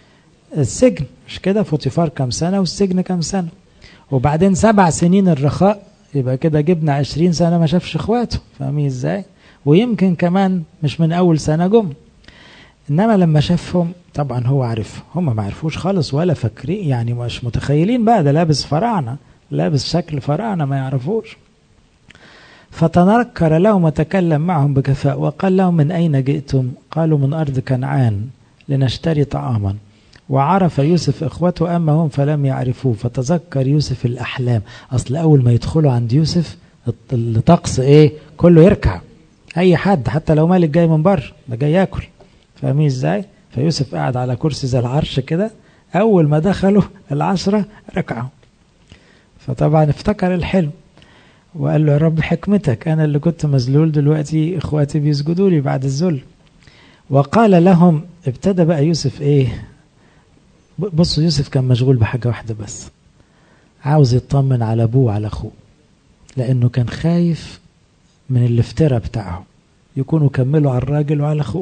Speaker 1: السجن مش كده فوتيفار كام سنة والسجن كام سنة وبعدين سبع سنين الرخاء يبقى كده جبنا 20 سنة ما شافش اخواته فاهمين ازاي ويمكن كمان مش من اول سنة جم انما لما شافهم طبعا هو عارف هم ما عرفوش خالص ولا فاكرين يعني مش متخيلين بقى ده لابس فراعنه لابس شكل فراعنه ما يعرفوش فتنكر لهم وتكلم معهم بكفاء وقال لهم من أين جئتم قالوا من أرض كنعان لنشتري طعاما وعرف يوسف إخوته أما هم فلم يعرفوه فتذكر يوسف الأحلام أصل أول ما يدخلوا عند يوسف الطقس إيه كله يركع أي حد حتى لو مالك جاي من بره ده جاي ياكل فاهمين إزاي فيوسف قاعد على كرسي زي العرش كده أول ما دخلوا العشرة ركعوا فطبعا افتكر الحلم وقال له يا رب حكمتك أنا اللي كنت مذلول دلوقتي إخواتي بيسجدوا لي بعد الذل وقال لهم ابتدى بقى يوسف إيه بصوا يوسف كان مشغول بحاجة واحدة بس عاوز يطمن على أبوه وعلى أخوه لأنه كان خايف من الافتراء بتاعهم يكونوا كملوا على الراجل وعلى أخوه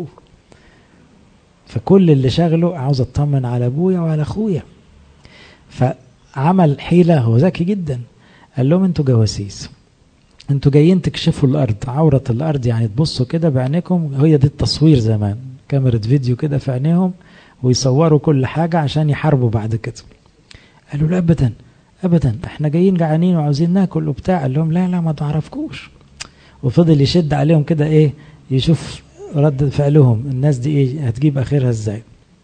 Speaker 1: فكل اللي شغله عاوز اطمن على ابويا وعلى اخويا فعمل حيله هو ذكي جدا قال لهم انتوا جواسيس انتوا جايين تكشفوا الارض عوره الارض يعني تبصوا كده بعينيكم هي دي التصوير زمان كاميرا فيديو كده في عينيهم ويصوروا كل حاجه عشان يحاربوا بعد كده قالوا لا ابدا ابدا احنا جايين جعانين وعاوزين ناكل وبتاع قال لهم لا لا ما تعرفكوش وفضل يشد عليهم كده ايه يشوف رد فعلهم الناس دي ايه هتجيب اخرها ازاي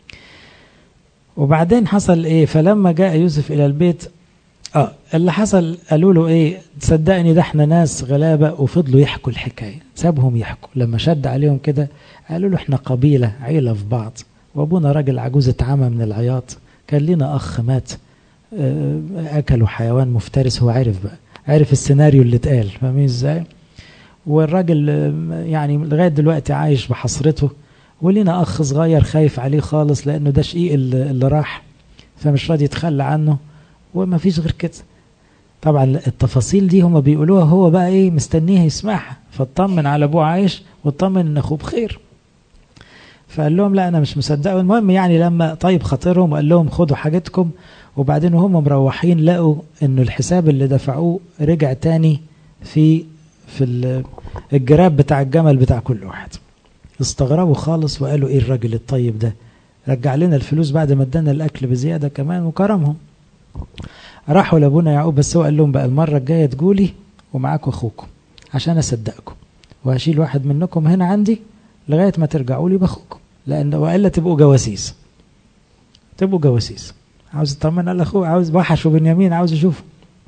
Speaker 1: وبعدين حصل ايه فلما جاء يوسف الى البيت اه اللي حصل قالوا له ايه صدقني ده احنا ناس غلابه وفضلوا يحكوا الحكايه سابهم يحكوا لما شد عليهم كده قالوا له احنا قبيله عيله في بعض وابونا راجل عجوز اتعمى من العياط كان لنا اخ مات اه اكلوا حيوان مفترس هو عرف بقى عرف السيناريو اللي اتقال فاهمين ازاي والراجل يعني لغايه دلوقتي عايش بحسرته ولينا اخ صغير خايف عليه خالص لانه ده شقيق اللي راح فمش راضي يتخلى عنه وما فيش غير كده طبعا التفاصيل دي هما بيقولوها هو بقى ايه مستنيها يسمعها فاطمن على ابوه عايش واطمن ان اخوه بخير فقال لهم لا انا مش مصدق المهم يعني لما طيب خاطرهم وقال لهم خدوا حاجتكم وبعدين وهم مروحين لقوا انه الحساب اللي دفعوه رجع تاني في في الجراب بتاع الجمل بتاع كل واحد استغربوا خالص وقالوا ايه الراجل الطيب ده رجع لنا الفلوس بعد ما ادانا الاكل بزياده كمان وكرمهم راحوا لابونا يعقوب بس هو قال لهم بقى المره الجايه تقولي ومعاكم اخوكم عشان اصدقكم وهشيل واحد منكم هنا عندي لغايه ما ترجعوا لي باخوكم لان والا تبقوا جواسيس تبقوا جواسيس عاوز يطمن على اخوه عاوز وحشوا بنيامين عاوز يشوفه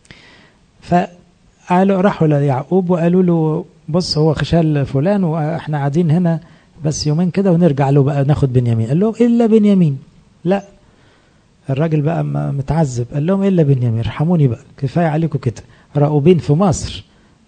Speaker 1: ف قالوا راحوا ليعقوب وقالوا له بص هو خشال فلان واحنا قاعدين هنا بس يومين كده ونرجع له بقى ناخد بنيامين قال لهم الا بنيامين لا الراجل بقى متعذب قال لهم الا بنيامين ارحموني بقى كفايه عليكم كده راؤوبين في مصر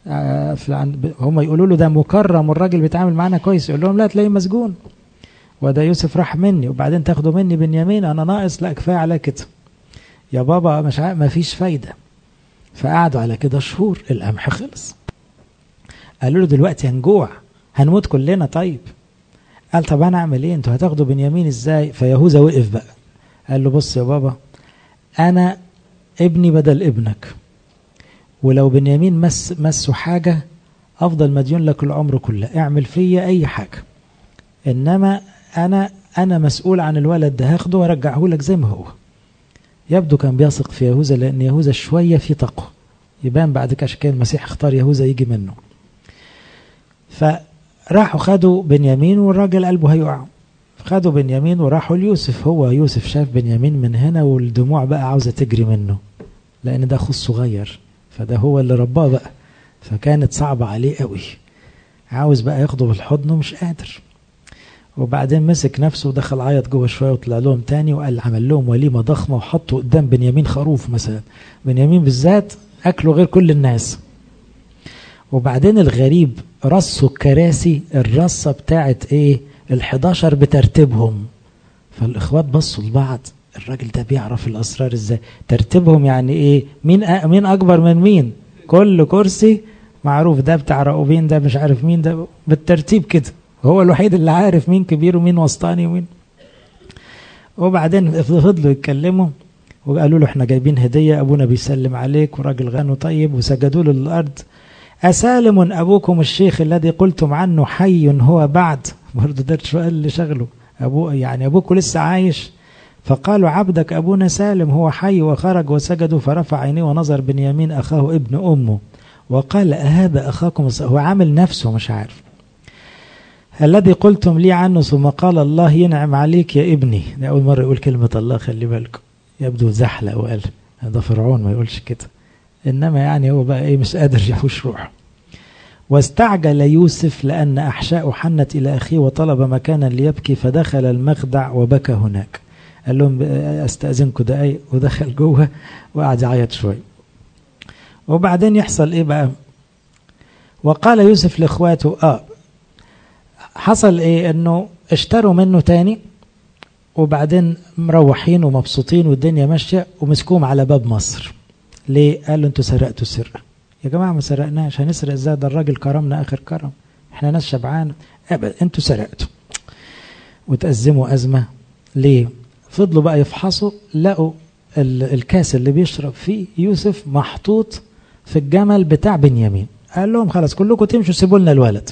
Speaker 1: هم يقولوا له ده مكرم والراجل بيتعامل معانا كويس يقول لهم لا تلاقيه مسجون وده يوسف راح مني وبعدين تاخدوا مني بنيامين انا ناقص لا كفايه على كده يا بابا مش ما فيش فايده فقعدوا على كده شهور القمح خلص قالوا له دلوقتي هنجوع هنموت كلنا طيب قال طب انا اعمل ايه انتوا هتاخدوا بنيامين ازاي فيهوذا وقف بقى قال له بص يا بابا انا ابني بدل ابنك ولو بنيامين مس مسه حاجه افضل مديون لك العمر كله اعمل فيا اي حاجه انما انا انا مسؤول عن الولد ده هاخده وارجعه لك زي ما هو يبدو كان بيثق في يهوذا لان يهوذا شويه في تقوى يبان بعد كده عشان كده المسيح اختار يهوذا يجي منه فراحوا خدوا بنيامين والراجل قلبه هيقع خدوا بنيامين وراحوا ليوسف هو يوسف شاف بنيامين من هنا والدموع بقى عاوزه تجري منه لان ده اخوه الصغير فده هو اللي رباه بقى فكانت صعبه عليه قوي عاوز بقى ياخده بالحضن ومش قادر وبعدين مسك نفسه ودخل عيط جوه شويه وطلع لهم تاني وقال عمل لهم وليمه ضخمه وحطوا قدام بنيامين خروف مثلا بنيامين بالذات اكله غير كل الناس وبعدين الغريب رصوا الكراسي الرصه بتاعت ايه ال11 بترتيبهم فالاخوات بصوا لبعض الراجل ده بيعرف الاسرار ازاي ترتيبهم يعني ايه مين أ... مين اكبر من مين كل كرسي معروف ده بتاع راؤوبين ده مش عارف مين ده بالترتيب كده هو الوحيد اللي عارف مين كبير ومين وسطاني ومين وبعدين فضلوا يتكلموا وقالوا له احنا جايبين هديه ابونا بيسلم عليك وراجل غني طيب وسجدوا له للارض أسالم أبوكم الشيخ الذي قلتم عنه حي هو بعد برضه ده السؤال اللي شغله أبو يعني أبوكم لسه عايش فقالوا عبدك أبونا سالم هو حي وخرج وسجدوا فرفع عينيه ونظر بنيامين أخاه ابن أمه وقال أهذا أخاكم هو عامل نفسه مش عارف الذي قلتم لي عنه ثم قال الله ينعم عليك يا ابني ده أول مرة يقول كلمة الله خلي بالكم يبدو زحلق وقال هذا فرعون ما يقولش كده إنما يعني هو بقى إيه مش قادر يحوش روحه واستعجل يوسف لأن أحشاء حنت إلى أخيه وطلب مكانا ليبكي فدخل المخدع وبكى هناك قال لهم أستأذنكم دقايق ودخل جوه وقعد يعيط شوية وبعدين يحصل إيه بقى وقال يوسف لإخواته آه حصل إيه إنه اشتروا منه تاني وبعدين مروحين ومبسوطين والدنيا ماشية ومسكوهم على باب مصر ليه قالوا انتوا سرقتوا سرقة يا جماعة ما سرقناش هنسرق ازاي ده الراجل كرمنا اخر كرم احنا ناس شبعانة ابدا انتوا سرقتوا وتأزموا أزمة ليه فضلوا بقى يفحصوا لقوا الكاس اللي بيشرب فيه يوسف محطوط في الجمل بتاع بنيامين قال لهم خلاص كلكم تمشوا سيبوا لنا الولد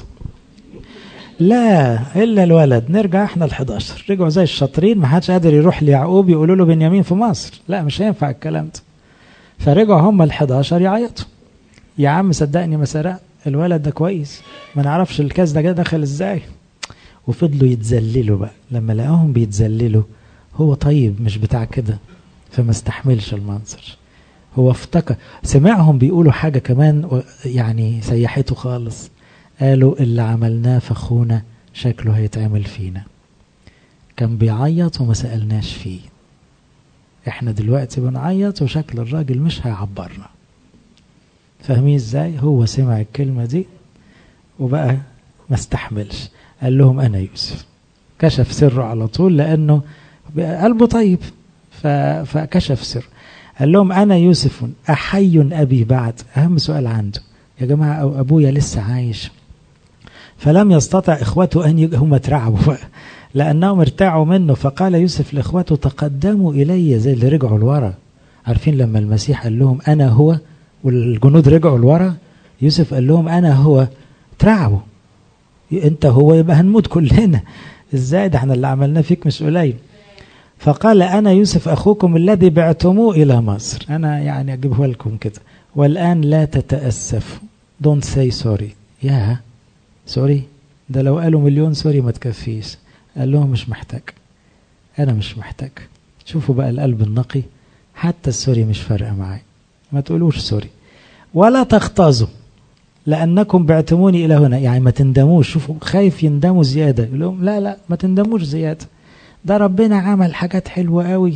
Speaker 1: لا الا الولد نرجع احنا ال 11 رجعوا زي الشاطرين ما حدش قادر يروح ليعقوب يقولوا له بنيامين في مصر لا مش هينفع الكلام ده فرجعوا هم ال 11 يعيطوا يا عم صدقني ما سرق الولد ده كويس ما نعرفش الكاس ده دخل ازاي وفضلوا يتذللوا بقى لما لقاهم بيتذللوا هو طيب مش بتاع كده فما استحملش المنظر هو افتكر سمعهم بيقولوا حاجة كمان يعني سيحته خالص قالوا اللي عملناه في اخونا شكله هيتعمل فينا كان بيعيط وما سألناش فيه احنا دلوقتي بنعيط وشكل الراجل مش هيعبرنا فاهمين ازاي هو سمع الكلمة دي وبقى ما استحملش قال لهم انا يوسف كشف سره على طول لانه قلبه طيب فكشف سر قال لهم انا يوسف احي ابي بعد اهم سؤال عنده يا جماعه ابويا لسه عايش فلم يستطع اخوته ان هم اترعبوا بقى لانهم ارتاعوا منه فقال يوسف لاخوته تقدموا الي زي اللي رجعوا لورا عارفين لما المسيح قال لهم انا هو والجنود رجعوا لورا يوسف قال لهم انا هو اترعبوا انت هو يبقى هنموت كلنا ازاي ده احنا اللي عملناه فيك مش قليل فقال انا يوسف اخوكم الذي بعتموه الى مصر انا يعني اجيبه لكم كده والان لا تتاسفوا don't say sorry يا سوري ده لو قالوا مليون سوري ما تكفيش قال لهم مش محتاج انا مش محتاج شوفوا بقى القلب النقي حتى السوري مش فارقه معايا ما تقولوش سوري ولا تغتاظوا لأنكم بعتموني إلى هنا يعني ما تندموش شوفوا خايف يندموا زيادة يقول لهم لا لا ما تندموش زيادة ده ربنا عمل حاجات حلوة قوي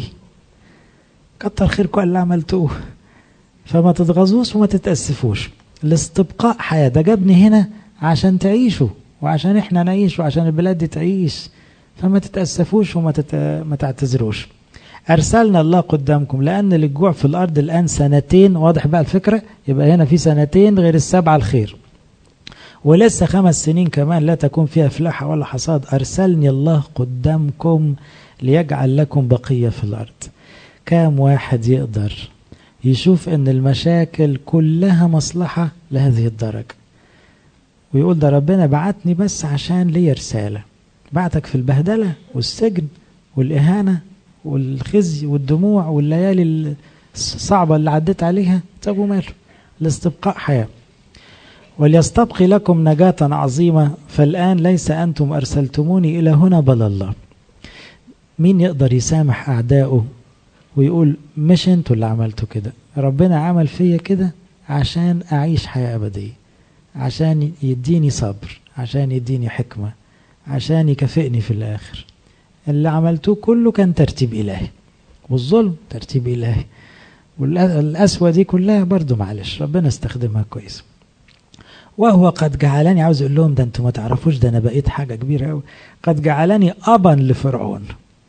Speaker 1: كتر خيركم اللي عملتوه فما تتغاظوش وما تتأسفوش لاستبقاء حياة ده جابني هنا عشان تعيشوا وعشان احنا نعيش وعشان البلاد دي تعيش فما تتأسفوش وما تت... ما تعتذروش أرسلنا الله قدامكم لأن للجوع في الأرض الآن سنتين واضح بقى الفكرة يبقى هنا في سنتين غير السبعة الخير ولسه خمس سنين كمان لا تكون فيها فلاحة ولا حصاد أرسلني الله قدامكم ليجعل لكم بقية في الأرض كام واحد يقدر يشوف أن المشاكل كلها مصلحة لهذه الدرجة ويقول ده ربنا بعتني بس عشان لي رسالة بعتك في البهدلة والسجن والإهانة والخزي والدموع والليالي الصعبة اللي عديت عليها طب وماله لاستبقاء حياة وليستبقي لكم نجاة عظيمة فالآن ليس أنتم أرسلتموني إلى هنا بل الله مين يقدر يسامح أعدائه ويقول مش انتوا اللي عملتوا كده ربنا عمل فيا كده عشان أعيش حياة أبدية عشان يديني صبر عشان يديني حكمة عشان يكافئني في الآخر اللي عملتوه كله كان ترتيب إلهي والظلم ترتيب إلهي والقسوة دي كلها برضو معلش ربنا استخدمها كويس وهو قد جعلني عاوز اقول لهم ده انتوا ما تعرفوش ده انا بقيت حاجه كبيره قوي قد جعلني ابا لفرعون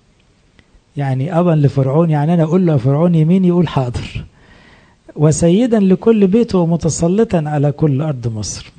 Speaker 1: يعني ابا لفرعون يعني انا اقول له فرعون يمين يقول حاضر وسيدا لكل بيت ومتسلطا على كل ارض مصر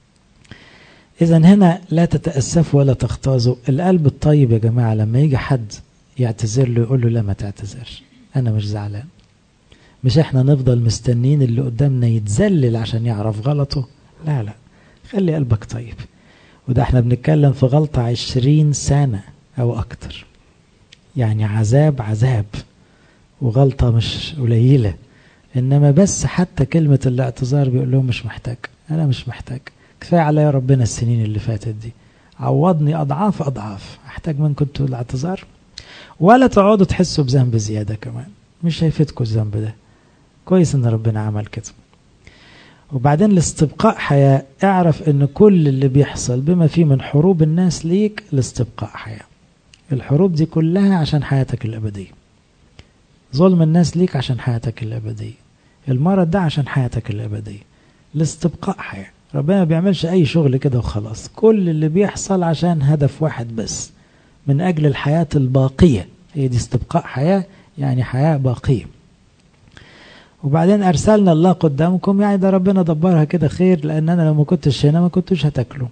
Speaker 1: اذا هنا لا تتاسفوا ولا تغتاظوا القلب الطيب يا جماعه لما يجي حد يعتذر له يقول له لا ما تعتذرش انا مش زعلان مش احنا نفضل مستنين اللي قدامنا يتذلل عشان يعرف غلطه لا لا خلي قلبك طيب وده احنا بنتكلم في غلطة عشرين سنة او اكتر يعني عذاب عذاب وغلطة مش قليلة إنما بس حتى كلمة الاعتذار بيقول لهم مش محتاج أنا مش محتاج كفاية عليا ربنا السنين اللي فاتت دي عوضني أضعاف أضعاف أحتاج منكم انتوا الاعتذار ولا تقعدوا تحسوا بذنب زيادة كمان مش هيفيدكم الذنب ده كويس إن ربنا عمل كده وبعدين لاستبقاء حياة اعرف ان كل اللي بيحصل بما فيه من حروب الناس ليك لاستبقاء حياة الحروب دي كلها عشان حياتك الأبدية ظلم الناس ليك عشان حياتك الأبدية المرض ده عشان حياتك الأبدية لاستبقاء حياة ربنا ما بيعملش أي شغل كده وخلاص كل اللي بيحصل عشان هدف واحد بس من أجل الحياة الباقية هي دي استبقاء حياة يعني حياة باقية وبعدين أرسلنا الله قدامكم يعني ده ربنا دبرها كده خير لأن أنا لو ما كنتش هنا ما كنتوش هتاكلوا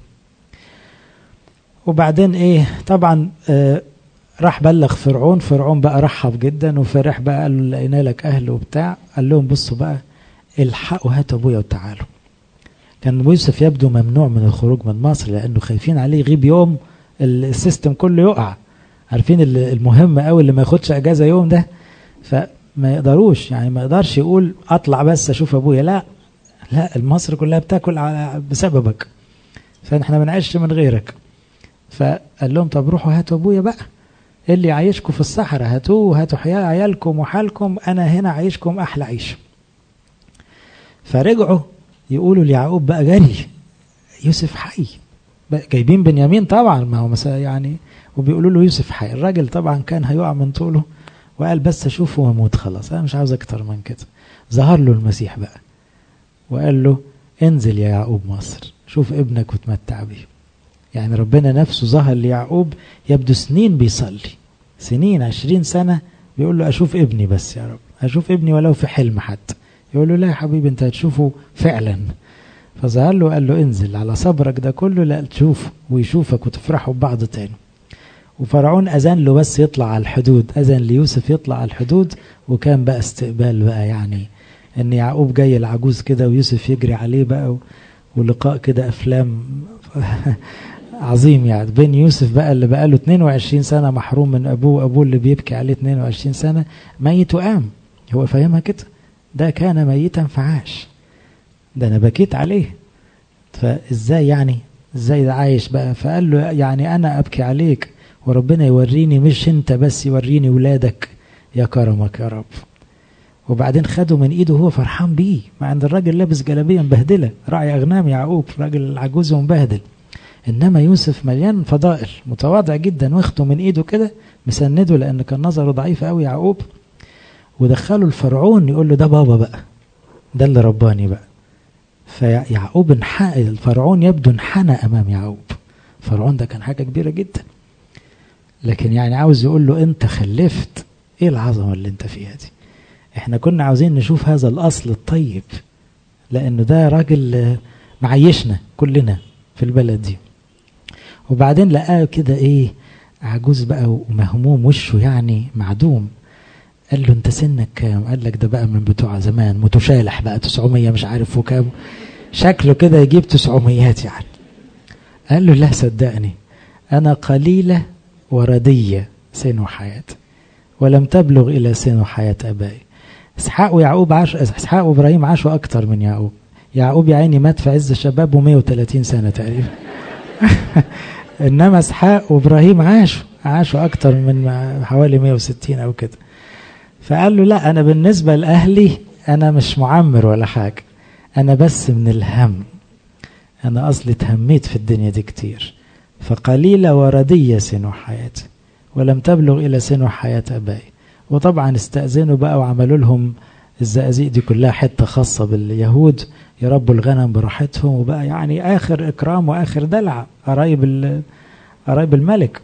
Speaker 1: وبعدين إيه طبعا آه راح بلغ فرعون فرعون بقى رحب جدا وفرح بقى قال له لقينا لك أهل وبتاع قال لهم بصوا بقى الحقوا هاتوا أبويا وتعالوا كان يوسف يبدو ممنوع من الخروج من مصر لأنه خايفين عليه يغيب يوم السيستم كله يقع عارفين المهم قوي اللي ما ياخدش اجازه يوم ده فما يقدروش يعني ما يقدرش يقول اطلع بس اشوف ابويا لا لا مصر كلها بتاكل بسببك فاحنا ما بنعيش من غيرك فقال لهم طب روحوا هاتوا ابويا بقى اللي يعيشكم في الصحراء هاتوه هاتوا عيالكم وحالكم انا هنا عايشكم احلى عيشه فرجعوا يقولوا ليعقوب بقى جري يوسف حي جايبين بنيامين طبعا ما هو يعني وبيقولوا له يوسف حي الراجل طبعا كان هيقع من طوله وقال بس اشوفه واموت خلاص انا مش عاوز اكتر من كده ظهر له المسيح بقى وقال له انزل يا يعقوب مصر شوف ابنك وتمتع بيه يعني ربنا نفسه ظهر ليعقوب يبدو سنين بيصلي سنين عشرين سنة بيقول له أشوف ابني بس يا رب أشوف ابني ولو في حلم حتى يقول له لا يا حبيبي أنت هتشوفه فعلا فظهر له قال له انزل على صبرك ده كله لا تشوفه ويشوفك وتفرحوا ببعض تاني وفرعون أذن له بس يطلع على الحدود أذن ليوسف يطلع على الحدود وكان بقى استقبال بقى يعني ان يعقوب جاي العجوز كده ويوسف يجري عليه بقى ولقاء كده افلام عظيم يعني بين يوسف بقى اللي بقى له 22 سنه محروم من ابوه وابوه اللي بيبكي عليه 22 سنه ميت وقام هو فاهمها كده ده كان ميتا فعاش ده انا بكيت عليه فازاي يعني ازاي ده عايش بقى فقال له يعني انا ابكي عليك وربنا يوريني مش انت بس يوريني ولادك يا كرمك يا رب وبعدين خده من ايده وهو فرحان بيه مع ان الراجل لابس جلابيه مبهدله راعي اغنام يعقوب راجل عجوز ومبهدل انما يوسف مليان فضائل متواضع جدا واخده من ايده كده مسنده لان كان نظره ضعيف قوي يعقوب ودخله الفرعون يقول له ده بابا بقى ده اللي رباني بقى فيعقوب انحنى الفرعون يبدو انحنى امام يعقوب فرعون ده كان حاجه كبيره جدا لكن يعني عاوز يقول له انت خلفت ايه العظمه اللي انت فيها دي احنا كنا عاوزين نشوف هذا الاصل الطيب لانه ده راجل معيشنا كلنا في البلد دي وبعدين لقاه كده ايه عجوز بقى ومهموم وشه يعني معدوم قال له انت سنك كام قال لك ده بقى من بتوع زمان متشالح بقى 900 مش عارف وكام شكله كده يجيب 900 يعني قال له لا صدقني انا قليله ورديه سن حياه ولم تبلغ الى سن حياه ابائي اسحاق ويعقوب عاش اسحاق وابراهيم عاشوا اكتر من يعقوب يعقوب يا عيني مات في عز شبابه 130 سنه تقريبا انما اسحاق وابراهيم عاشوا عاشوا اكتر من حوالي 160 او كده فقال له لا انا بالنسبه لاهلي انا مش معمر ولا حاجه انا بس من الهم انا اصلي اتهميت في الدنيا دي كتير فقليله ورديه سن حياتي ولم تبلغ الى سن حياه ابائي وطبعا استأذنوا بقى وعملوا لهم الزقازيق دي كلها حتة خاصة باليهود يربوا الغنم براحتهم وبقى يعني آخر إكرام وآخر دلع قرايب قرايب الملك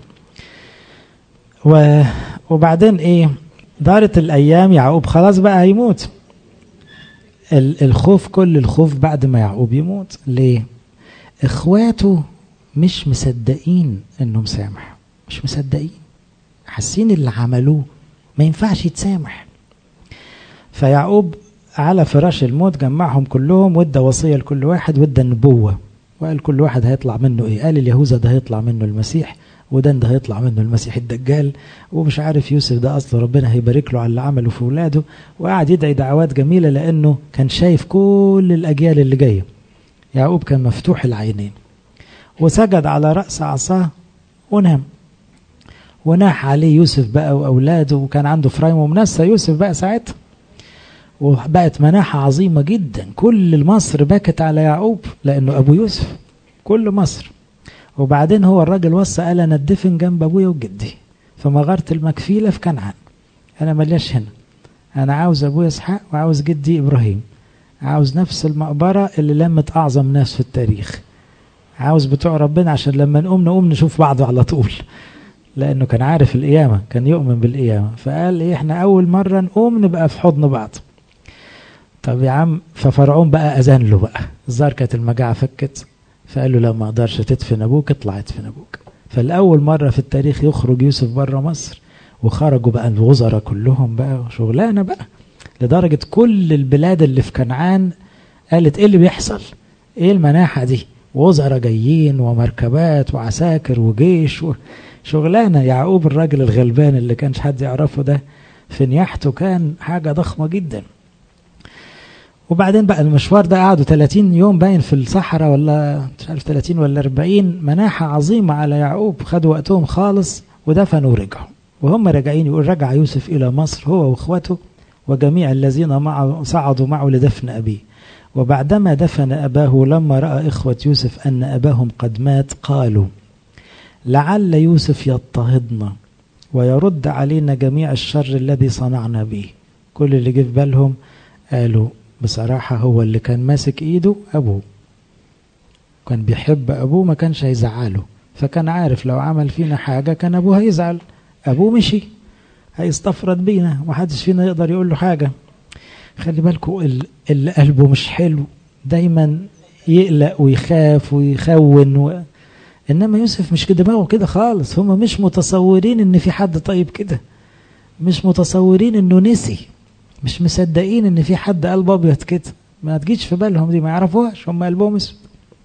Speaker 1: و وبعدين إيه دارت الأيام يعقوب خلاص بقى هيموت الخوف كل الخوف بعد ما يعقوب يموت ليه إخواته مش مصدقين إنه مسامح مش مصدقين حاسين اللي عملوه ما ينفعش يتسامح فيعقوب على فراش الموت جمعهم كلهم وادى وصيه لكل واحد وادى النبوه وقال كل واحد هيطلع منه ايه قال اليهوذا ده هيطلع منه المسيح وده ده هيطلع منه المسيح الدجال ومش عارف يوسف ده اصله ربنا هيبارك له على اللي عمله في ولاده وقعد يدعي دعوات جميله لانه كان شايف كل الاجيال اللي جايه يعقوب كان مفتوح العينين وسجد على راس عصاه ونام وناح عليه يوسف بقى واولاده وكان عنده فرايم ومنسى يوسف بقى ساعتها وبقت مناحة عظيمة جدا كل مصر بكت على يعقوب لأنه أبو يوسف كل مصر وبعدين هو الراجل وصى قال أنا اتدفن جنب أبويا وجدي في مغارة المكفيلة في كنعان أنا ملياش هنا أنا عاوز أبويا إسحاق وعاوز جدي إبراهيم عاوز نفس المقبرة اللي لمت أعظم ناس في التاريخ عاوز بتوع ربنا عشان لما نقوم نقوم نشوف بعض على طول لأنه كان عارف القيامة كان يؤمن بالقيامة فقال إيه إحنا أول مرة نقوم نبقى في حضن بعض طب يا عم ففرعون بقى أذن له بقى الظاهر كانت المجاعة فكت فقال له لا ما اقدرش تدفن ابوك اطلع ادفن ابوك فالاول مره في التاريخ يخرج يوسف بره مصر وخرجوا بقى الوزراء كلهم بقى شغلانه بقى لدرجه كل البلاد اللي في كنعان قالت ايه اللي بيحصل ايه المناحه دي وزراء جايين ومركبات وعساكر وجيش شغلانه يعقوب الراجل الغلبان اللي كانش حد يعرفه ده في نياحته كان حاجه ضخمه جدا وبعدين بقى المشوار ده قعدوا 30 يوم باين في الصحراء ولا مش عارف 30 ولا 40 مناحة عظيمة على يعقوب خدوا وقتهم خالص ودفنوا ورجعوا وهم راجعين يقول رجع يوسف إلى مصر هو وإخوته وجميع الذين معه صعدوا معه لدفن أبيه وبعدما دفن أباه لما رأى إخوة يوسف أن أباهم قد مات قالوا لعل يوسف يضطهدنا ويرد علينا جميع الشر الذي صنعنا به كل اللي جه في بالهم قالوا بصراحة هو اللي كان ماسك ايده ابوه كان بيحب ابوه ما كانش هيزعله فكان عارف لو عمل فينا حاجة كان ابوه هيزعل ابوه مشي هيستفرد بينا ومحدش فينا يقدر يقول له حاجة خلي بالكوا اللي قلبه مش حلو دايما يقلق ويخاف ويخون و... انما يوسف مش كده دماغه كده خالص هم مش متصورين ان في حد طيب كده مش متصورين انه نسي مش مصدقين ان في حد قلب ابيض كده ما تجيش في بالهم دي ما يعرفوهاش هم قلبهم اسود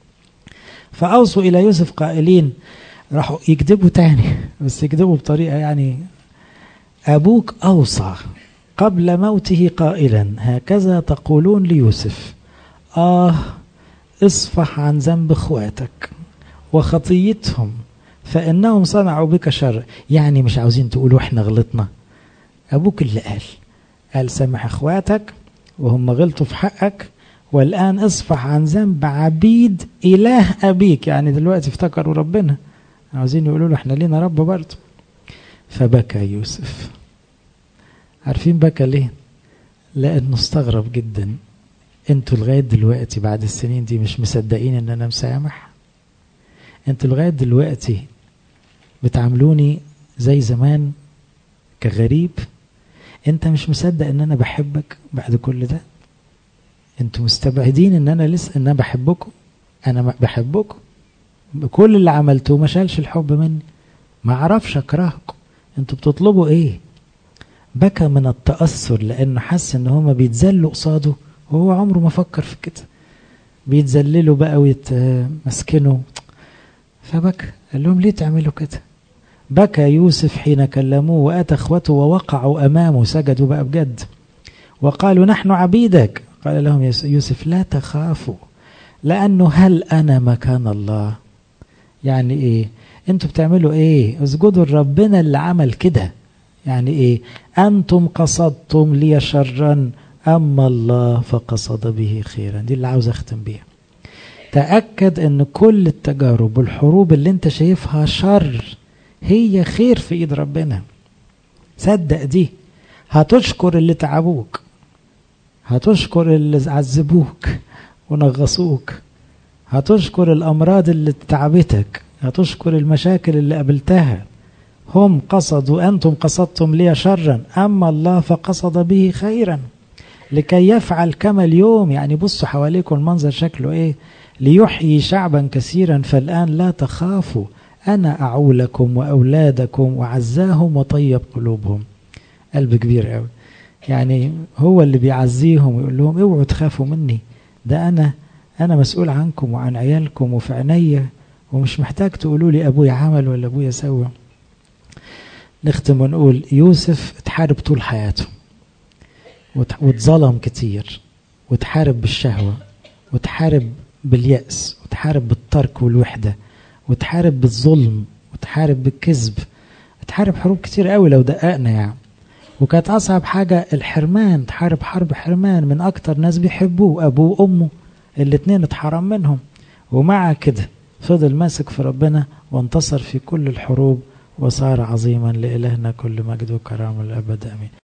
Speaker 1: فاوصوا الى يوسف قائلين راحوا يكذبوا تاني بس يكذبوا بطريقه يعني ابوك اوصى قبل موته قائلا هكذا تقولون ليوسف اه اصفح عن ذنب اخواتك وخطيتهم فانهم صنعوا بك شر يعني مش عاوزين تقولوا احنا غلطنا ابوك اللي قال قال سامح اخواتك وهم غلطوا في حقك والان اصفح عن ذنب عبيد اله ابيك يعني دلوقتي افتكروا ربنا عاوزين يقولوا له احنا لينا رب برضه فبكى يوسف عارفين بكى ليه لانه استغرب جدا انتوا لغايه دلوقتي بعد السنين دي مش مصدقين ان انا مسامح انتوا لغايه دلوقتي بتعاملوني زي زمان كغريب انت مش مصدق ان انا بحبك بعد كل ده انتوا مستبعدين ان انا لسه ان انا بحبكم انا بحبكم بكل اللي عملتوه ما شالش الحب مني ما اعرفش اكرهكم انتوا بتطلبوا ايه بكى من التأثر لانه حس ان هما بيتذلوا قصاده وهو عمره ما فكر في كده بيتذللوا بقى ويتمسكنوا فبكى قال لهم ليه تعملوا كده بكى يوسف حين كلموه واتى اخوته ووقعوا امامه سجدوا بقى بجد وقالوا نحن عبيدك قال لهم يوسف لا تخافوا لانه هل انا مكان الله يعني ايه انتوا بتعملوا ايه اسجدوا لربنا اللي عمل كده يعني ايه انتم قصدتم لي شرا اما الله فقصد به خيرا دي اللي عاوز اختم بيها تاكد ان كل التجارب والحروب اللي انت شايفها شر هي خير في ايد ربنا صدق دي هتشكر اللي تعبوك هتشكر اللي عذبوك ونغصوك هتشكر الامراض اللي تعبتك هتشكر المشاكل اللي قابلتها هم قصدوا انتم قصدتم لي شرا اما الله فقصد به خيرا لكي يفعل كما اليوم يعني بصوا حواليكم المنظر شكله ايه ليحيي شعبا كثيرا فالان لا تخافوا أنا أعولكم وأولادكم وعزاهم وطيب قلوبهم قلب كبير قوي يعني هو اللي بيعزيهم ويقول لهم اوعوا تخافوا مني ده أنا أنا مسؤول عنكم وعن عيالكم وفي عينيا ومش محتاج تقولوا لي أبويا عمل ولا أبويا سوى نختم ونقول يوسف اتحارب طول حياته واتظلم كتير وتحارب بالشهوة وتحارب باليأس وتحارب بالترك والوحدة وتحارب بالظلم وتحارب بالكذب تحارب حروب كتير قوي لو دققنا يعني وكانت أصعب حاجة الحرمان تحارب حرب حرمان من أكتر ناس بيحبوه أبوه وأمه الاتنين اتحرم منهم ومع كده فضل ماسك في ربنا وانتصر في كل الحروب وصار عظيما لإلهنا كل مجد وكرامة الأبد أمين